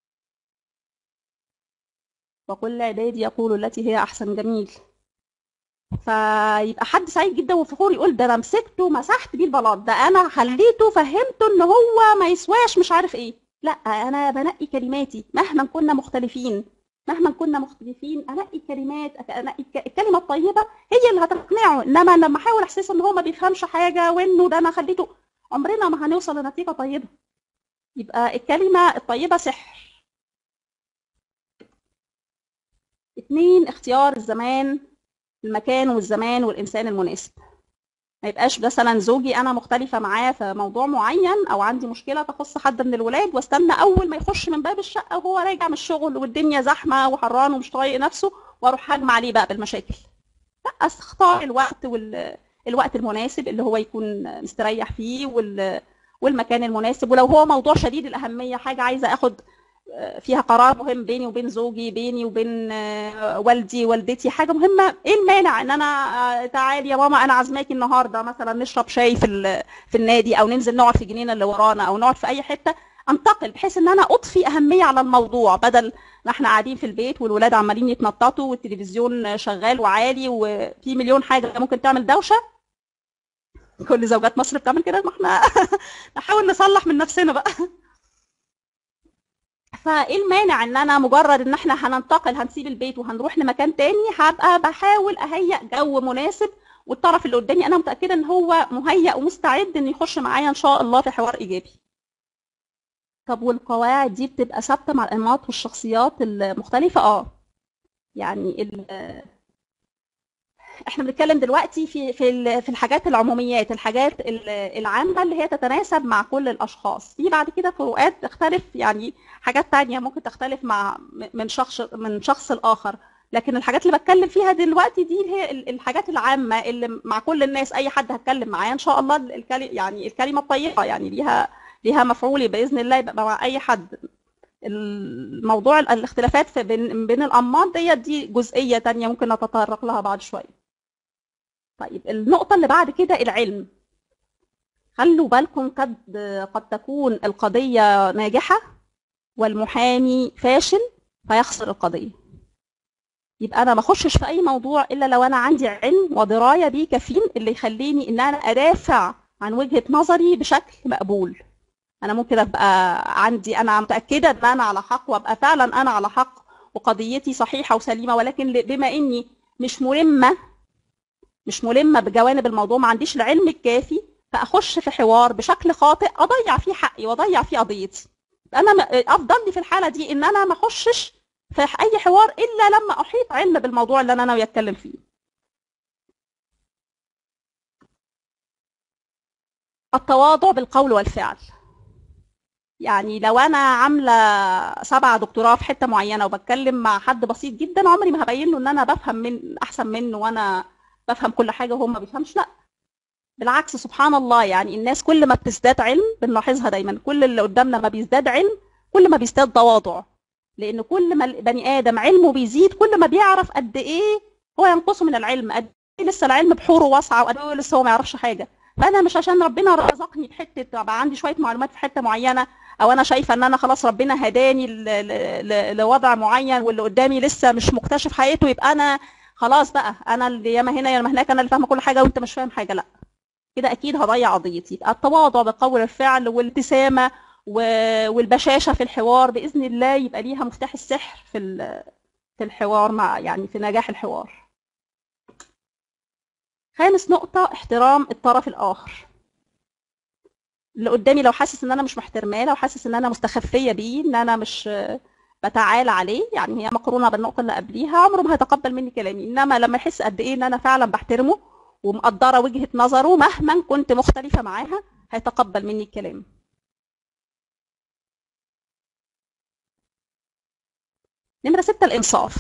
وكل عبادي يقول التي هي احسن جميل فيبقى حد سعيد جدا وفخور يقول ده انا مسكته مسحت بيه البلاط ده انا خليته فهمته ان هو ما يسواش مش عارف ايه لا انا بنقي كلماتي مهما كنا مختلفين مهما كنا مختلفين انقي كلمات انقي الكلمه الطيبه هي اللي هتقنعه انما لما احاول احسسه ان هو ما بيفهمش حاجه وانه ده انا خليته عمرنا ما هنوصل لنتيجه طيبه يبقى الكلمه الطيبه سحر اتنين اختيار الزمان المكان والزمان والانسان المناسب ما يبقاش مثلا زوجي انا مختلفه معاه في موضوع معين او عندي مشكله تخص حد من الولاد واستنى اول ما يخش من باب الشقه وهو راجع من الشغل والدنيا زحمه وحران ومش طايق نفسه واروح هجم عليه بقى بالمشاكل لا اختار الوقت وال الوقت المناسب اللي هو يكون مستريح فيه وال والمكان المناسب ولو هو موضوع شديد الاهميه حاجه عايزه اخد فيها قرار مهم بيني وبين زوجي بيني وبين والدي والدتي حاجه مهمه ايه المانع ان انا تعالي يا ماما انا عازماكي النهارده مثلا نشرب شاي في في النادي او ننزل نقعد في الجنينه اللي ورانا او نقعد في اي حته انتقل بحيث ان انا اضفي اهميه على الموضوع بدل ما احنا قاعدين في البيت والولاد عمالين يتنططوا والتلفزيون شغال وعالي وفي مليون حاجه ممكن تعمل دوشه كل زوجات مصر بتعمل كده ما احنا نحاول نصلح من نفسنا بقى فايه المانع ان انا مجرد ان احنا هننتقل هنسيب البيت وهنروح لمكان تاني هبقى بحاول اهيئ جو مناسب والطرف اللي قدامي انا متاكده ان هو مهيئ ومستعد ان يخش معايا ان شاء الله في حوار ايجابي طب والقواعد دي بتبقى ثابته مع الانماط والشخصيات المختلفه اه يعني احنا بنتكلم دلوقتي في في في الحاجات العموميات الحاجات العامه اللي هي تتناسب مع كل الاشخاص في بعد كده فروقات تختلف يعني حاجات تانية ممكن تختلف مع من شخص من شخص لاخر لكن الحاجات اللي بتكلم فيها دلوقتي دي هي الحاجات العامه اللي مع كل الناس اي حد هتكلم معاه ان شاء الله الكلمه يعني الكلمه الطيبه يعني ليها ليها مفعول باذن الله يبقى مع اي حد الموضوع الاختلافات بين بين الانماط ديت دي جزئيه تانية ممكن نتطرق لها بعد شويه طيب النقطة اللي بعد كده العلم خلوا بالكم قد قد تكون القضية ناجحة والمحامي فاشل فيخسر القضية يبقى أنا ما أخشش في أي موضوع إلا لو أنا عندي علم ودراية بيه كفين اللي يخليني إن أنا أدافع عن وجهة نظري بشكل مقبول أنا ممكن أبقى عندي أنا متأكدة إن أنا على حق وأبقى فعلا أنا على حق وقضيتي صحيحة وسليمة ولكن بما إني مش ملمة مش ملمه بجوانب الموضوع ما عنديش العلم الكافي فاخش في حوار بشكل خاطئ اضيع فيه حقي واضيع فيه قضيتي انا افضل لي في الحاله دي ان انا ما اخشش في اي حوار الا لما احيط علم بالموضوع اللي انا ناوي اتكلم فيه التواضع بالقول والفعل يعني لو انا عامله سبعة دكتوراه في حته معينه وبتكلم مع حد بسيط جدا عمري ما هبين له ان انا بفهم من احسن منه وانا بفهم كل حاجه وهو ما بيفهمش لا بالعكس سبحان الله يعني الناس كل ما بتزداد علم بنلاحظها دايما كل اللي قدامنا ما بيزداد علم كل ما بيزداد تواضع لان كل ما البني ادم علمه بيزيد كل ما بيعرف قد ايه هو ينقصه من العلم قد ايه لسه العلم بحوره واسعه وقد ايه لسه هو ما يعرفش حاجه فانا مش عشان ربنا رزقني بحته بقى عندي شويه معلومات في حته معينه او انا شايفه ان انا خلاص ربنا هداني لوضع معين واللي قدامي لسه مش مكتشف حقيقته يبقى انا خلاص بقى انا اللي ياما هنا ياما هناك انا اللي فاهمه كل حاجه وانت مش فاهم حاجه لا كده اكيد هضيع قضيتي التواضع بقول الفعل والابتسامه والبشاشه في الحوار باذن الله يبقى ليها مفتاح السحر في في الحوار مع يعني في نجاح الحوار خامس نقطة احترام الطرف الآخر اللي قدامي لو حاسس ان انا مش محترماه لو حاسس ان انا مستخفيه بيه ان انا مش بتعالى عليه يعني هي مقرونه بالنقطه اللي قبليها عمره ما هيتقبل مني كلامي انما لما يحس قد ايه ان انا فعلا بحترمه ومقدره وجهه نظره مهما كنت مختلفه معاها هيتقبل مني الكلام نمرة ستة الإنصاف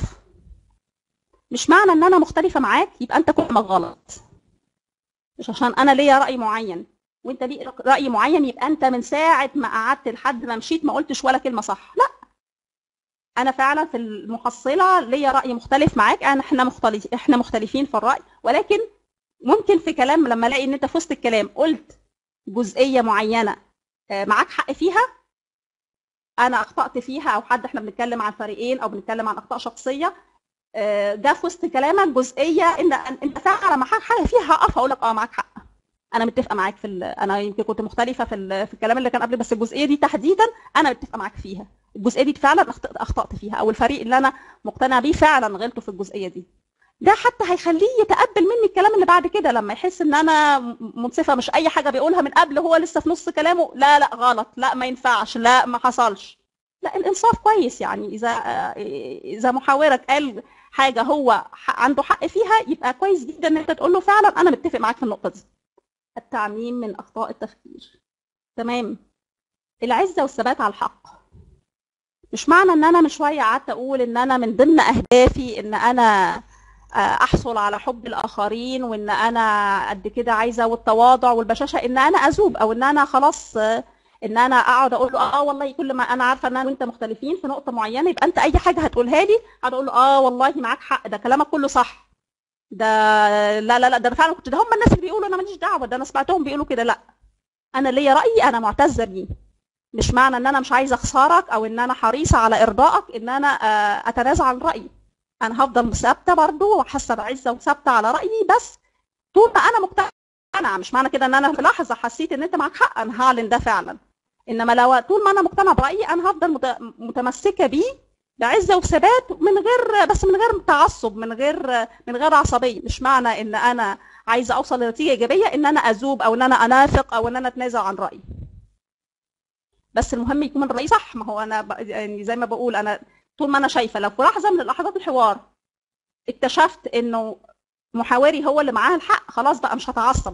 مش معنى إن أنا مختلفة معاك يبقى أنت كلامك غلط مش عشان أنا ليا رأي معين وأنت ليك رأي معين يبقى أنت من ساعة ما قعدت لحد ما مشيت ما قلتش ولا كلمة صح لا أنا فعلا في المحصلة ليا رأي مختلف معاك أنا إحنا مختلف إحنا مختلفين في الرأي ولكن ممكن في كلام لما الاقي ان انت في وسط الكلام قلت جزئيه معينه معاك حق فيها انا اخطات فيها او حد احنا بنتكلم عن فريقين او بنتكلم عن اخطاء شخصيه ده في وسط كلامك جزئيه ان انت فعلا معاك حاجه فيها هقف اقول لك اه معاك حق انا متفقه معاك في انا يمكن كنت مختلفه في في الكلام اللي كان قبل بس الجزئيه دي تحديدا انا متفقه معاك فيها الجزئيه دي فعلا اخطات فيها او الفريق اللي انا مقتنع بيه فعلا غلطوا في الجزئيه دي ده حتى هيخليه يتقبل مني الكلام اللي بعد كده لما يحس ان انا منصفه مش اي حاجه بيقولها من قبل هو لسه في نص كلامه لا لا غلط لا ما ينفعش لا ما حصلش لا الانصاف كويس يعني اذا اذا محاورك قال حاجه هو عنده حق فيها يبقى كويس جدا ان انت تقول له فعلا انا متفق معاك في النقطه دي التعميم من اخطاء التفكير تمام العزه والثبات على الحق مش معنى ان انا من شويه قعدت اقول ان انا من ضمن اهدافي ان انا احصل على حب الاخرين وان انا قد كده عايزه والتواضع والبشاشه ان انا اذوب او ان انا خلاص ان انا اقعد اقول له اه والله كل ما انا عارفه ان انا وانت مختلفين في نقطه معينه يبقى انت اي حاجه هتقولها لي اقعد اقول له اه والله معاك حق ده كلامك كله صح ده لا لا لا ده انا فعلا كنت ده هم الناس اللي بيقولوا انا ماليش دعوه ده انا سمعتهم بيقولوا كده لا انا ليا رايي انا معتزه بيه مش معنى ان انا مش عايزه اخسرك او ان انا حريصه على ارضائك ان انا اتنازل عن رايي انا هفضل ثابته برضه وحاسه بعزه وثابته على رايي بس طول ما انا مقتنعه مش معنى كده ان انا في لحظه حسيت ان انت معاك حق انا هعلن ده فعلا انما لو طول ما انا مقتنعه برايي انا هفضل متمسكه بيه بعزه وثبات من غير بس من غير تعصب من غير من غير عصبيه مش معنى ان انا عايزه اوصل لنتيجه ايجابيه ان انا اذوب او ان انا انافق او ان انا اتنازل عن رايي بس المهم يكون الراي صح ما هو انا يعني زي ما بقول انا طول ما انا شايفه لو في لحظه من لحظات الحوار اكتشفت انه محاوري هو اللي معاه الحق خلاص بقى مش هتعصب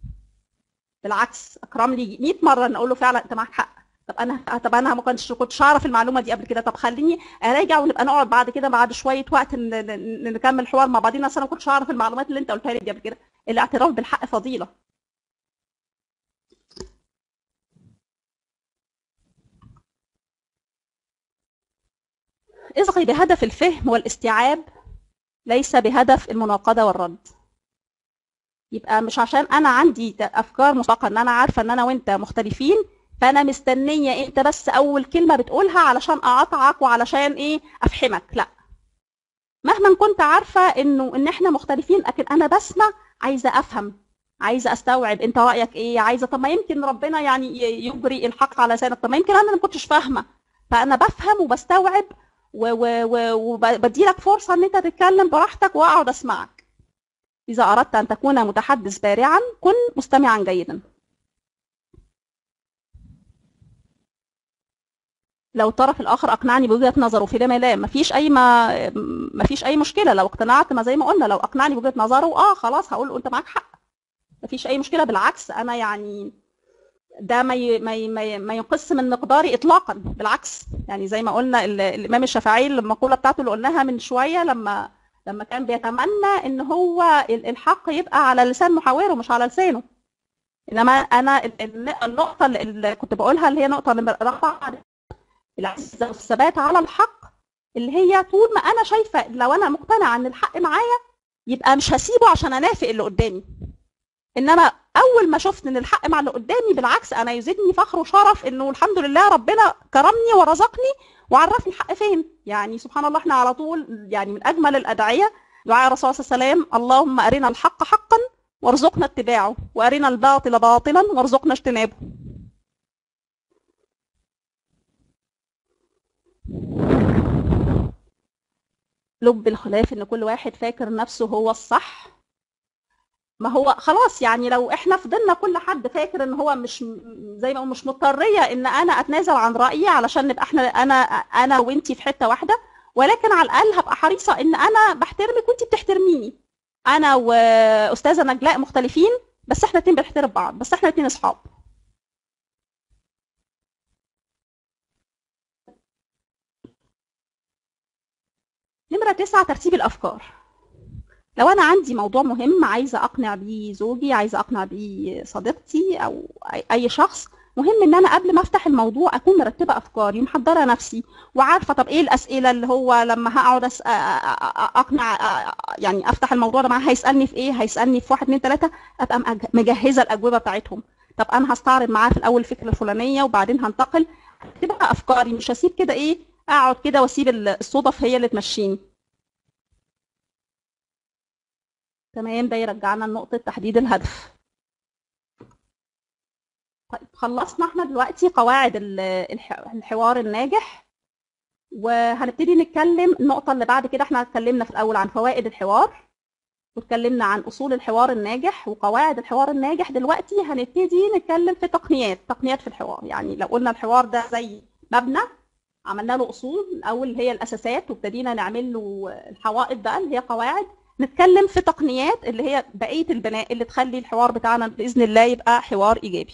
بالعكس اكرم لي 100 مره ان اقول له فعلا انت معاك حق طب انا طب انا ما كنتش كنتش اعرف المعلومه دي قبل كده طب خليني اراجع ونبقى نقعد بعد كده بعد شويه وقت نكمل الحوار مع بعضينا اصل انا ما كنتش اعرف المعلومات اللي انت قلتها لي دي قبل كده الاعتراف بالحق فضيله اصغي بهدف الفهم والاستيعاب ليس بهدف المناقضه والرد يبقى مش عشان انا عندي افكار مسبقه ان انا عارفه ان انا وانت مختلفين فانا مستنيه انت بس اول كلمه بتقولها علشان اقاطعك وعلشان ايه افهمك لا مهما كنت عارفه انه ان احنا مختلفين لكن انا بسمع عايزه افهم عايزه استوعب انت رايك ايه عايزه طب ما يمكن ربنا يعني يجري الحق على لسانك طب ما يمكن انا ما كنتش فاهمه فانا بفهم وبستوعب وبدي لك فرصه ان انت تتكلم براحتك واقعد اسمعك اذا اردت ان تكون متحدث بارعا كن مستمعا جيدا لو الطرف الاخر اقنعني بوجهه نظره في لما لا مفيش اي ما مفيش اي مشكله لو اقتنعت ما زي ما قلنا لو اقنعني بوجهه نظره اه خلاص هقول له انت معاك حق مفيش اي مشكله بالعكس انا يعني ده ما ي... ما ي... ما, ي... ما ينقص من مقداري اطلاقا بالعكس يعني زي ما قلنا ال... الامام الشافعي المقوله بتاعته اللي قلناها من شويه لما لما كان بيتمنى ان هو الحق يبقى على لسان محاوره مش على لسانه انما انا النقطه اللي كنت بقولها اللي هي نقطه رقم العزه والثبات على الحق اللي هي طول ما انا شايفه لو انا مقتنعه ان الحق معايا يبقى مش هسيبه عشان انافق اللي قدامي انما اول ما شفت ان الحق مع اللي قدامي بالعكس انا يزيدني فخر وشرف انه الحمد لله ربنا كرمني ورزقني وعرفني الحق فين يعني سبحان الله احنا على طول يعني من اجمل الادعيه دعاء الرسول صلى الله عليه وسلم اللهم ارنا الحق حقا وارزقنا اتباعه وارنا الباطل باطلا وارزقنا اجتنابه لب الخلاف ان كل واحد فاكر نفسه هو الصح ما هو خلاص يعني لو احنا فضلنا كل حد فاكر ان هو مش زي ما هو مش مضطريه ان انا اتنازل عن رايي علشان نبقى احنا انا انا وانتي في حته واحده ولكن على الاقل هبقى حريصه ان انا بحترمك وانتي بتحترميني انا واستاذه نجلاء مختلفين بس احنا اتنين بنحترم بعض بس احنا اتنين اصحاب نمرة تسعة ترتيب الأفكار لو أنا عندي موضوع مهم عايزة أقنع بيه زوجي عايزة أقنع بيه صديقتي أو أي شخص مهم ان انا قبل ما افتح الموضوع اكون مرتبه افكاري محضره نفسي وعارفه طب ايه الاسئله اللي هو لما هقعد أس... اقنع يعني افتح الموضوع ده معاه هيسالني في ايه هيسالني في واحد اتنين تلاته ابقى مجهزه الاجوبه بتاعتهم طب انا هستعرض معاه في الاول الفكره الفلانيه وبعدين هنتقل تبقى افكاري مش هسيب كده ايه اقعد كده واسيب الصدف هي اللي تمشيني تمام ده يرجعنا لنقطه تحديد الهدف طيب خلصنا احنا دلوقتي قواعد الحوار الناجح وهنبتدي نتكلم النقطة اللي بعد كده احنا اتكلمنا في الأول عن فوائد الحوار واتكلمنا عن أصول الحوار الناجح وقواعد الحوار الناجح دلوقتي هنبتدي نتكلم في تقنيات تقنيات في الحوار يعني لو قلنا الحوار ده زي مبنى عملنا له أصول الأول هي الأساسات وابتدينا نعمل له الحوائط بقى اللي هي قواعد نتكلم في تقنيات اللي هي بقية البناء اللي تخلي الحوار بتاعنا بإذن الله يبقى حوار إيجابي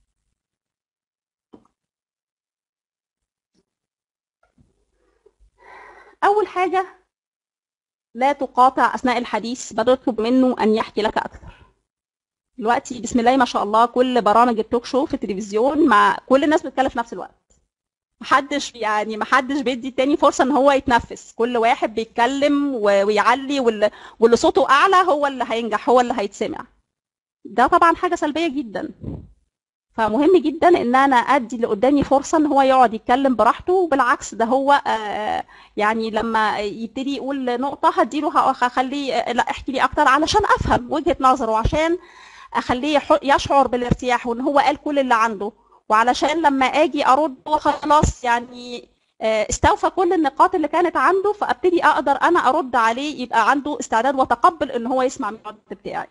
أول حاجة لا تقاطع أثناء الحديث بل اطلب منه أن يحكي لك أكثر دلوقتي بسم الله ما شاء الله كل برامج التوك شو في التلفزيون مع كل الناس بتتكلم في نفس الوقت محدش يعني محدش بيدي التاني فرصه ان هو يتنفس كل واحد بيتكلم ويعلي واللي, واللي صوته اعلى هو اللي هينجح هو اللي هيتسمع ده طبعا حاجه سلبيه جدا فمهم جدا ان انا ادي اللي قدامي فرصه ان هو يقعد يتكلم براحته وبالعكس ده هو يعني لما يبتدي يقول نقطه هديله هخليه لا احكي لي اكتر علشان افهم وجهه نظره عشان اخليه يشعر بالارتياح وان هو قال كل اللي عنده وعلشان لما اجي ارد هو خلاص يعني استوفى كل النقاط اللي كانت عنده فابتدي اقدر انا ارد عليه يبقى عنده استعداد وتقبل ان هو يسمع من الرد بتاعي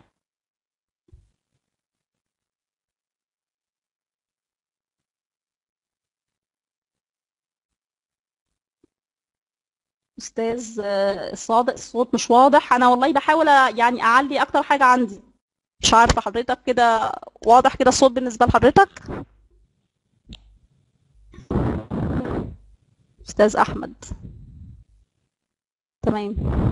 استاذ صادق الصوت مش واضح انا والله بحاول يعني اعلي اكتر حاجه عندي مش عارفه حضرتك كده واضح كده الصوت بالنسبه لحضرتك استاذ احمد تمام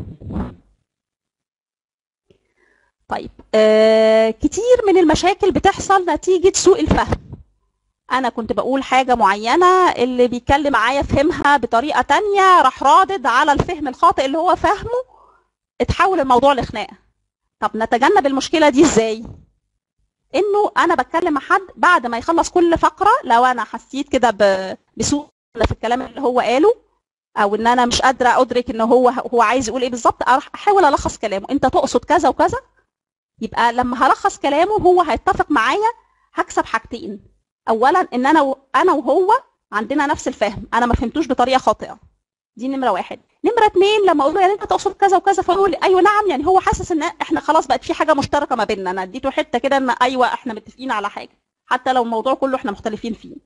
طيب آه كتير من المشاكل بتحصل نتيجه سوء الفهم انا كنت بقول حاجه معينه اللي بيتكلم معايا فهمها بطريقه تانية راح رادد على الفهم الخاطئ اللي هو فاهمه اتحول الموضوع لخناقه طب نتجنب المشكله دي ازاي انه انا بتكلم مع حد بعد ما يخلص كل فقره لو انا حسيت كده بسوء في الكلام اللي هو قاله او ان انا مش قادره ادرك ان هو هو عايز يقول ايه بالظبط احاول الخص كلامه انت تقصد كذا وكذا يبقى لما هلخص كلامه هو هيتفق معايا هكسب حاجتين اولا ان انا و... انا وهو عندنا نفس الفهم انا ما فهمتوش بطريقه خاطئه دي نمره واحد نمره اتنين لما اقول له يعني انت تقصد كذا وكذا فهو لي ايوه نعم يعني هو حاسس ان احنا خلاص بقت في حاجه مشتركه ما بيننا انا اديته حته كده ان ايوه احنا متفقين على حاجه حتى لو الموضوع كله احنا مختلفين فيه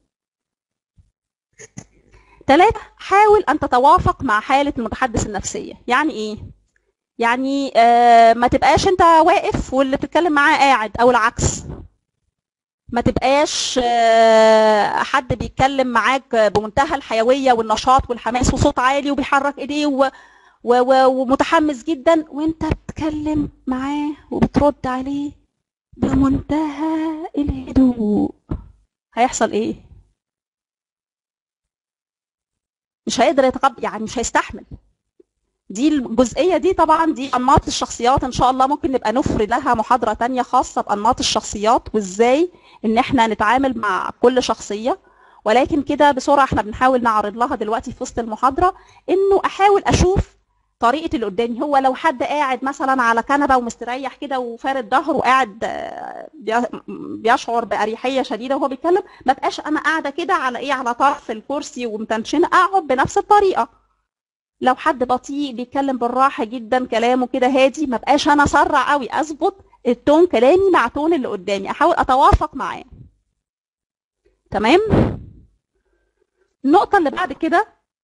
ثلاثة حاول أن تتوافق مع حالة المتحدث النفسية يعني إيه؟ يعني آه ما تبقاش أنت واقف واللي بتتكلم معاه قاعد أو العكس ما تبقاش آه حد بيتكلم معاك بمنتهى الحيوية والنشاط والحماس وصوت عالي وبيحرك إيديه و و و ومتحمس جدا وانت بتتكلم معاه وبترد عليه بمنتهى الهدوء هيحصل ايه مش هيقدر يتقبل يعني مش هيستحمل دي الجزئيه دي طبعا دي انماط الشخصيات ان شاء الله ممكن نبقى نفرد لها محاضره تانية خاصه بانماط الشخصيات وازاي ان احنا نتعامل مع كل شخصيه ولكن كده بسرعه احنا بنحاول نعرض لها دلوقتي في وسط المحاضره انه احاول اشوف طريقه اللي قدامي هو لو حد قاعد مثلا على كنبه ومستريح كده وفارد ظهره وقاعد بيشعر باريحيه شديده وهو بيتكلم ما بقاش انا قاعده كده على ايه على طرف الكرسي ومتنشنه اقعد بنفس الطريقه لو حد بطيء بيتكلم بالراحه جدا كلامه كده هادي ما بقاش انا اسرع قوي اظبط التون كلامي مع تون اللي قدامي احاول اتوافق معاه تمام النقطه اللي بعد كده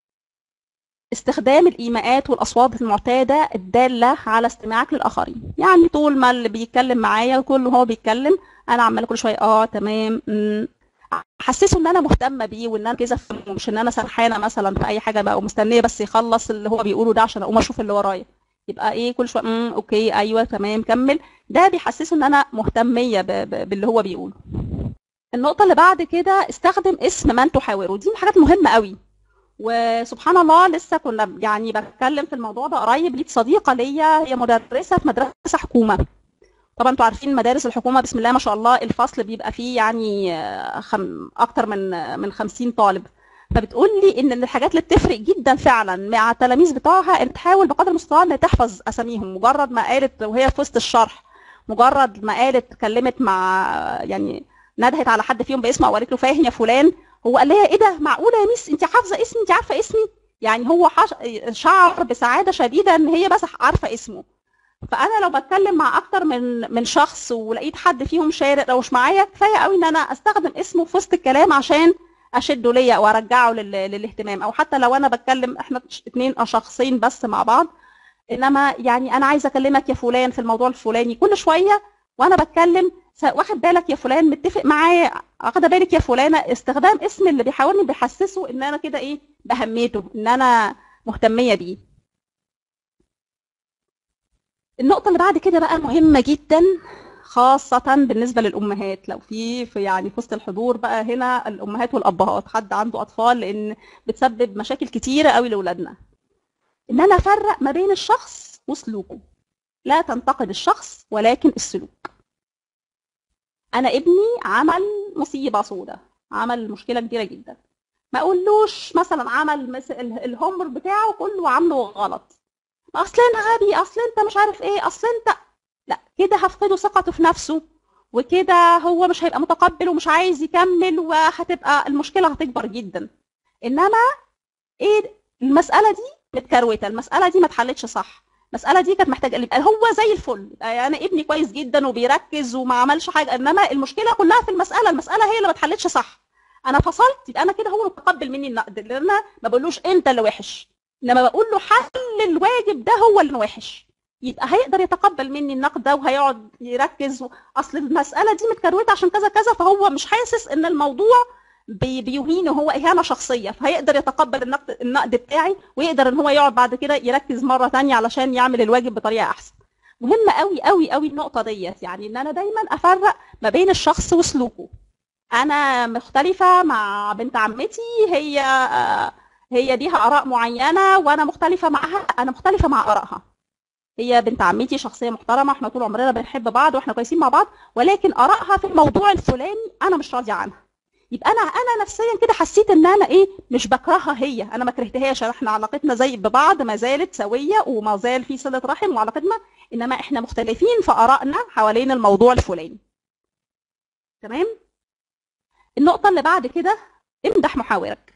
استخدام الايماءات والاصوات المعتاده الداله على استماعك للاخرين يعني طول ما اللي بيتكلم معايا كل هو بيتكلم انا عماله كل شويه اه تمام حسسه ان انا مهتمه بيه وان انا كده مش ان انا سرحانه مثلا في اي حاجه بقى ومستنيه بس يخلص اللي هو بيقوله ده عشان اقوم اشوف اللي ورايا يبقى ايه كل شويه امم اوكي ايوه تمام كمل ده بيحسسه ان انا مهتميه باللي هو بيقوله النقطه اللي بعد كده استخدم اسم من تحاوره دي من الحاجات مهمه قوي وسبحان الله لسه كنا يعني بتكلم في الموضوع ده قريب ليك صديقه ليا هي مدرسه في مدرسه حكومه طبعا انتوا عارفين مدارس الحكومه بسم الله ما شاء الله الفصل بيبقى فيه يعني خم اكتر من من 50 طالب فبتقول لي ان الحاجات اللي بتفرق جدا فعلا مع التلاميذ بتوعها ان تحاول بقدر المستطاع انها تحفظ اساميهم مجرد ما قالت وهي في وسط الشرح مجرد ما قالت اتكلمت مع يعني ندهت على حد فيهم باسمه او قالت له فاهم يا فلان هو قال لها ايه ده معقوله يا ميس انت حافظه اسمي انت عارفه اسمي يعني هو شعر بسعاده شديده ان هي بس عارفه اسمه فانا لو بتكلم مع اكتر من من شخص ولقيت حد فيهم شارق لو مش معايا كفايه قوي ان انا استخدم اسمه في وسط الكلام عشان اشده ليا او ارجعه للاهتمام او حتى لو انا بتكلم احنا اثنين او شخصين بس مع بعض انما يعني انا عايزه اكلمك يا فلان في الموضوع الفلاني كل شويه وانا بتكلم واخد بالك يا فلان متفق معايا واخده بالك يا فلانه استخدام اسم اللي بيحاولني بيحسسه ان انا كده ايه باهميته ان انا مهتميه بيه النقطه اللي بعد كده بقى مهمه جدا خاصة بالنسبة للأمهات لو في في يعني في وسط الحضور بقى هنا الأمهات والأبهات حد عنده أطفال لأن بتسبب مشاكل كتيرة قوي لأولادنا إن أنا أفرق ما بين الشخص وسلوكه لا تنتقد الشخص ولكن السلوك انا ابني عمل مصيبه سودة عمل مشكله كبيره جدا ما اقولوش مثلا عمل الهومر بتاعه كله عامله غلط اصل انت غبي اصل انت مش عارف ايه اصل انت لا كده هفقده ثقته في نفسه وكده هو مش هيبقى متقبل ومش عايز يكمل وهتبقى المشكله هتكبر جدا انما ايه المساله دي متكروته المساله دي ما اتحلتش صح المساله دي كانت محتاجه يبقى هو زي الفل يبقى انا ابني كويس جدا وبيركز وما عملش حاجه انما المشكله كلها في المساله المساله هي اللي ما اتحلتش صح انا فصلت يبقى انا كده هو متقبل مني النقد لان انا ما بقولوش انت اللي وحش انما بقول له حل الواجب ده هو اللي وحش يبقى هيقدر يتقبل مني النقد ده وهيقعد يركز اصل المساله دي متكروته عشان كذا كذا فهو مش حاسس ان الموضوع بيهينه هو اهانه شخصيه فهيقدر يتقبل النقد النقد بتاعي ويقدر ان هو يقعد بعد كده يركز مره ثانيه علشان يعمل الواجب بطريقه احسن مهمه قوي قوي قوي النقطه ديت يعني ان انا دايما افرق ما بين الشخص وسلوكه انا مختلفه مع بنت عمتي هي هي ليها اراء معينه وانا مختلفه معها انا مختلفه مع ارائها هي بنت عمتي شخصيه محترمه احنا طول عمرنا بنحب بعض واحنا كويسين مع بعض ولكن ارائها في الموضوع الفلاني انا مش راضيه عنها يبقى انا انا نفسيا كده حسيت ان انا ايه مش بكرهها هي انا ما كرهتهاش احنا علاقتنا زي ببعض ما زالت سويه وما زال في صله رحم وعلاقتنا انما احنا مختلفين في ارائنا حوالين الموضوع الفلاني تمام النقطه اللي بعد كده امدح محاورك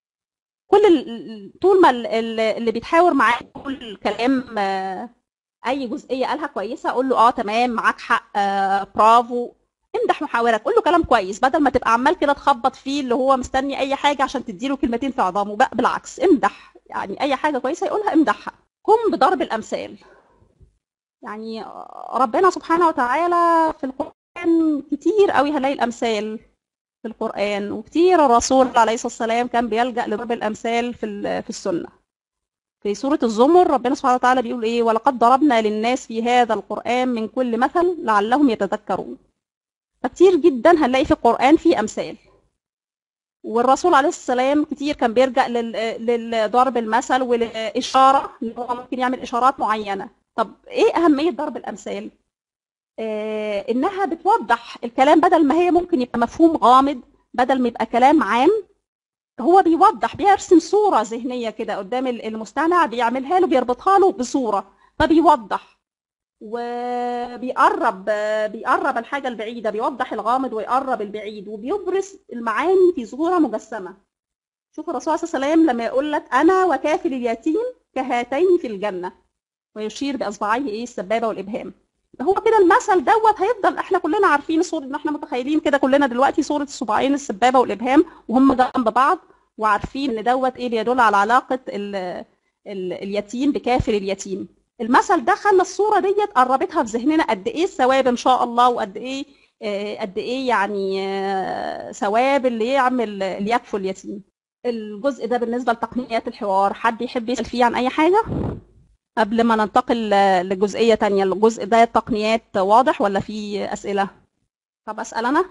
كل طول ما اللي بيتحاور معاك كل كلام اي جزئيه قالها كويسه اقول له اه تمام معاك حق آه برافو امدح محاورك قول له كلام كويس بدل ما تبقى عمال كده تخبط فيه اللي هو مستني اي حاجه عشان تديله كلمتين في عظامه بقى بالعكس امدح يعني اي حاجه كويسه يقولها امدحها قم بضرب الامثال يعني ربنا سبحانه وتعالى في القران كتير قوي هنلاقي الامثال في القران وكتير الرسول عليه الصلاه والسلام كان بيلجا لضرب الامثال في في السنه في سورة الزمر ربنا سبحانه وتعالى بيقول ايه ولقد ضربنا للناس في هذا القرآن من كل مثل لعلهم يتذكرون فكتير جدا هنلاقي في القرآن في أمثال والرسول عليه السلام كتير كان بيرجع لضرب المثل والإشارة اللي هو ممكن يعمل إشارات معينة طب إيه أهمية ضرب الأمثال؟ آه إنها بتوضح الكلام بدل ما هي ممكن يبقى مفهوم غامض بدل ما يبقى كلام عام هو بيوضح بيرسم صورة ذهنية كده قدام المستمع بيعملها له بيربطها له بصورة فبيوضح وبيقرب بيقرب الحاجة البعيدة بيوضح الغامض ويقرب البعيد وبيبرز المعاني في صورة مجسمة شوف الرسول صلى الله عليه وسلم لما يقول لك أنا وكافل اليتيم كهاتين في الجنة ويشير بأصبعيه إيه السبابة والإبهام هو كده المثل دوت هيفضل احنا كلنا عارفين صورة ان احنا متخيلين كده كلنا دلوقتي صورة الصباعين السبابة والإبهام وهم جنب بعض وعارفين ان دوت ايه اللي يدل على علاقة ال ال اليتيم بكافل اليتيم المثل ده خلى الصوره ديت قربتها في ذهننا قد ايه الثواب ان شاء الله وقد ايه قد ايه يعني ثواب اللي يعمل اللي يكفل اليتيم الجزء ده بالنسبه لتقنيات الحوار حد يحب يسال فيه عن اي حاجه قبل ما ننتقل لجزئيه تانية الجزء ده التقنيات واضح ولا في اسئله طب اسال انا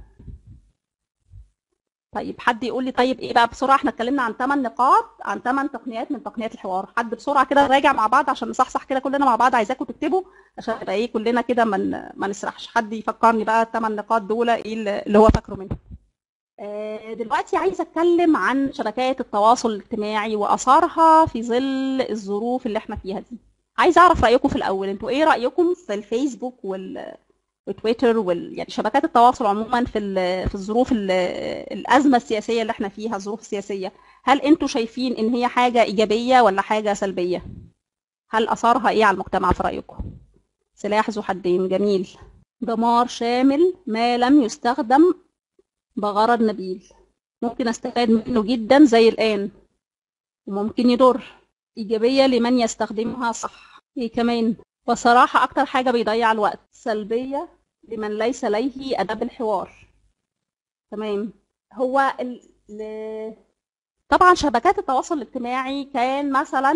طيب حد يقول لي طيب ايه بقى بسرعه احنا اتكلمنا عن 8 نقاط عن 8 تقنيات من تقنيات الحوار حد بسرعه كده نراجع مع بعض عشان نصحصح كده كلنا مع بعض عايزاكم تكتبوا عشان يبقى ايه كلنا كده ما ما نسرحش حد يفكرني بقى الثمان نقاط دول ايه اللي هو فاكره منهم آه دلوقتي عايزه اتكلم عن شبكات التواصل الاجتماعي واثارها في ظل الظروف اللي احنا فيها دي عايزه اعرف رايكم في الاول انتوا ايه رايكم في الفيسبوك وال وتويتر وال يعني شبكات التواصل عموما في في الظروف الازمه السياسيه اللي احنا فيها الظروف السياسيه هل انتوا شايفين ان هي حاجه ايجابيه ولا حاجه سلبيه هل اثارها ايه على المجتمع في رايكم سلاح ذو حدين جميل دمار شامل ما لم يستخدم بغرض نبيل ممكن استفاد منه جدا زي الان وممكن يضر ايجابيه لمن يستخدمها صح ايه كمان بصراحة أكتر حاجة بيضيع الوقت سلبية لمن ليس ليه أداب الحوار تمام هو ال... طبعا شبكات التواصل الاجتماعي كان مثلا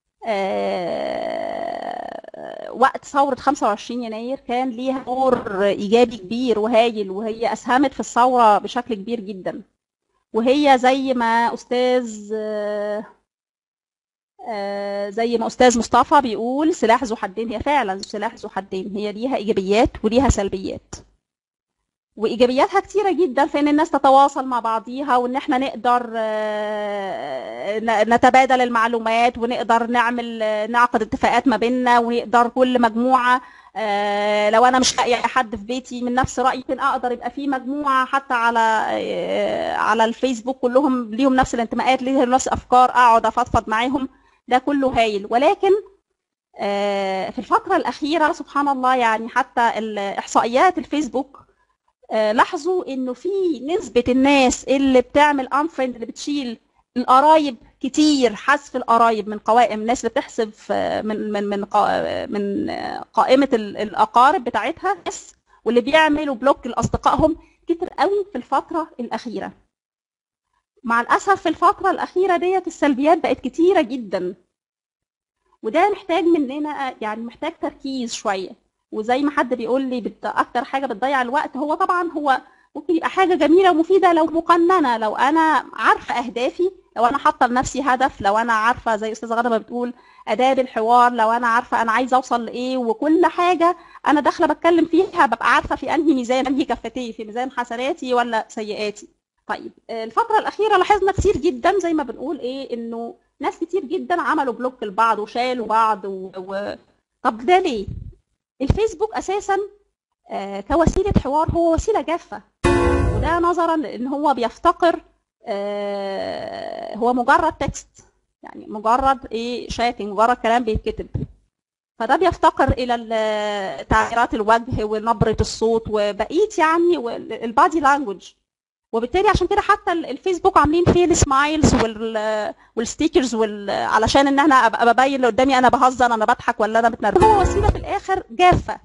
آه... وقت ثورة 25 يناير كان ليها دور إيجابي كبير وهايل وهي أسهمت في الثورة بشكل كبير جدا وهي زي ما أستاذ آه... آه زي ما استاذ مصطفى بيقول سلاح ذو حدين هي فعلا سلاح ذو حدين هي ليها ايجابيات وليها سلبيات وايجابياتها كتيره جدا في ان الناس تتواصل مع بعضيها وان احنا نقدر آه نتبادل المعلومات ونقدر نعمل نعقد اتفاقات ما بيننا ونقدر كل مجموعه آه لو انا مش لاقيه حد في بيتي من نفس رايي ممكن اقدر يبقى في مجموعه حتى على على الفيسبوك كلهم ليهم نفس الانتماءات ليهم نفس الافكار اقعد افضفض معاهم ده كله هايل ولكن في الفترة الأخيرة سبحان الله يعني حتى إحصائيات الفيسبوك لاحظوا إنه في نسبة الناس اللي بتعمل أنفريند اللي بتشيل القرايب كتير حذف القرايب من قوائم الناس اللي بتحسب من من من من قائمة الأقارب بتاعتها بس واللي بيعملوا بلوك لأصدقائهم كتر قوي في الفترة الأخيرة مع الأسف في الفترة الأخيرة ديت السلبيات بقت كتيرة جدا وده محتاج مننا يعني محتاج تركيز شوية وزي ما حد بيقول لي بت... أكتر حاجة بتضيع الوقت هو طبعا هو ممكن يبقى حاجة جميلة ومفيدة لو مقننة لو أنا عارفة أهدافي لو أنا حاطة لنفسي هدف لو أنا عارفة زي أستاذة غدا ما بتقول آداب الحوار لو أنا عارفة أنا عايزة أوصل لإيه وكل حاجة أنا داخلة بتكلم فيها ببقى عارفة في أنهي ميزان أنهي كفتي في ميزان حسناتي ولا سيئاتي طيب الفترة الأخيرة لاحظنا كتير جدا زي ما بنقول إيه إنه ناس كتير جدا عملوا بلوك لبعض وشالوا بعض و... و... طب ده ليه؟ الفيسبوك أساسا آه كوسيلة حوار هو وسيلة جافة وده نظرا لأن هو بيفتقر آه هو مجرد تكست يعني مجرد إيه شاتنج مجرد كلام بيتكتب فده بيفتقر الى تعبيرات الوجه ونبره الصوت وبقيه يعني البادي لانجوج وبالتالي عشان كده حتى الفيسبوك عاملين فيه السمايلز والستيكرز وال... علشان ان انا ابقى ببين اللي قدامي انا بهزر انا بضحك ولا انا متنرفز هو وسيله في الاخر جافه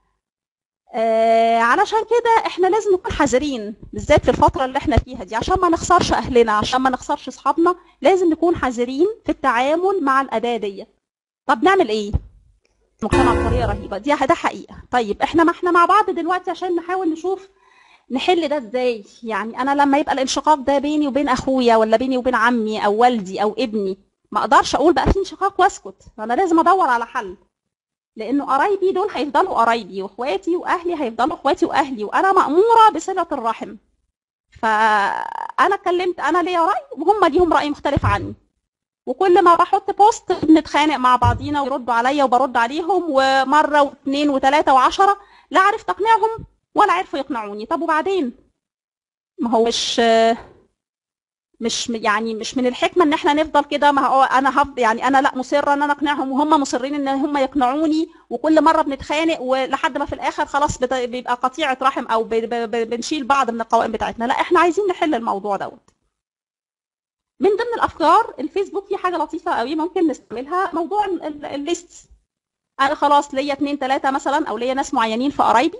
آه علشان كده احنا لازم نكون حذرين بالذات في الفتره اللي احنا فيها دي عشان ما نخسرش اهلنا عشان ما نخسرش اصحابنا لازم نكون حذرين في التعامل مع الاداه دي طب نعمل ايه مجتمع بطريقه رهيبه دي ده حقيقه طيب احنا ما احنا مع بعض دلوقتي عشان نحاول نشوف نحل ده ازاي يعني انا لما يبقى الانشقاق ده بيني وبين اخويا ولا بيني وبين عمي او والدي او ابني ما اقدرش اقول بقى في انشقاق واسكت فانا لازم ادور على حل لانه قرايبي دول هيفضلوا قرايبي واخواتي واهلي هيفضلوا اخواتي واهلي وانا ماموره بصله الرحم فانا اتكلمت انا ليا راي وهم ليهم راي مختلف عني وكل ما بحط بوست بنتخانق مع بعضينا ويردوا عليا وبرد عليهم ومره واثنين وثلاثه وعشره لا عرفت اقنعهم ولا عرفوا يقنعوني طب وبعدين ما هو مش مش يعني مش من الحكمه ان احنا نفضل كده ما هو انا هفضل يعني انا لا مصره ان انا اقنعهم وهم مصرين ان هم يقنعوني وكل مره بنتخانق ولحد ما في الاخر خلاص بيبقى قطيعه رحم او بنشيل بعض من القوائم بتاعتنا لا احنا عايزين نحل الموضوع دوت من ضمن الافكار الفيسبوك في حاجه لطيفه قوي ممكن نستعملها موضوع الليست انا خلاص ليا اثنين ثلاثه مثلا او ليا ناس معينين في قرايبي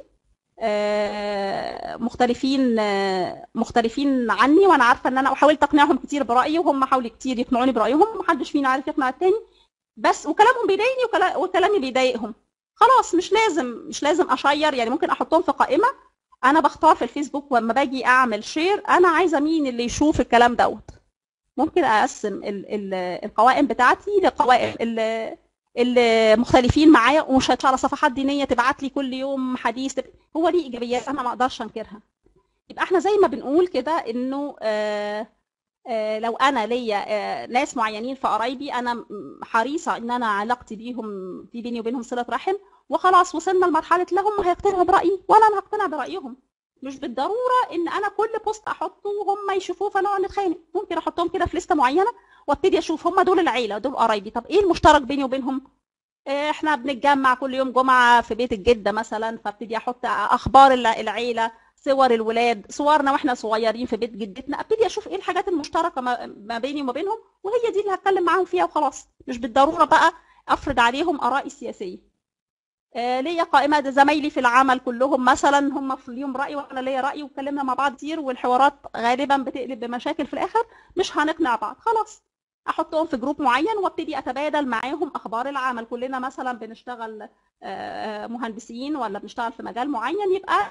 مختلفين مختلفين عني وانا عارفه ان انا حاولت اقنعهم كتير برايي وهم حاولوا كتير يقنعوني برايهم محدش فينا عارف يقنع التاني بس وكلامهم بيضايقني وكلامي بيضايقهم خلاص مش لازم مش لازم اشير يعني ممكن احطهم في قائمه انا بختار في الفيسبوك لما باجي اعمل شير انا عايزه مين اللي يشوف الكلام دوت ممكن اقسم ال ال القوائم بتاعتي لقوائم اللي مختلفين معايا ومش على صفحات دينيه تبعت لي كل يوم حديث هو ليه ايجابيات انا ما اقدرش انكرها يبقى احنا زي ما بنقول كده انه آآ آآ لو انا ليا ناس معينين في قرايبي انا حريصه ان انا علاقتي بيهم في بيني وبينهم صله رحم وخلاص وصلنا لمرحله لا هم هيقتنعوا برايي ولا انا هقتنع برايهم مش بالضروره ان انا كل بوست احطه هم يشوفوه فنقعد نتخانق ممكن احطهم كده في لسته معينه وابتدي اشوف هم دول العيله دول قرايبي طب ايه المشترك بيني وبينهم احنا بنتجمع كل يوم جمعه في بيت الجده مثلا فابتدي احط اخبار العيله صور الولاد صورنا واحنا صغيرين في بيت جدتنا ابتدي اشوف ايه الحاجات المشتركه ما بيني وما بينهم وهي دي اللي هتكلم معاهم فيها وخلاص مش بالضروره بقى افرض عليهم ارائي السياسيه آه ليا قائمه زمايلي في العمل كلهم مثلا هم ليهم راي وانا ليا راي واتكلمنا مع بعض كتير والحوارات غالبا بتقلب بمشاكل في الاخر مش هنقنع بعض خلاص احطهم في جروب معين وابتدي اتبادل معاهم اخبار العمل كلنا مثلا بنشتغل مهندسين ولا بنشتغل في مجال معين يبقى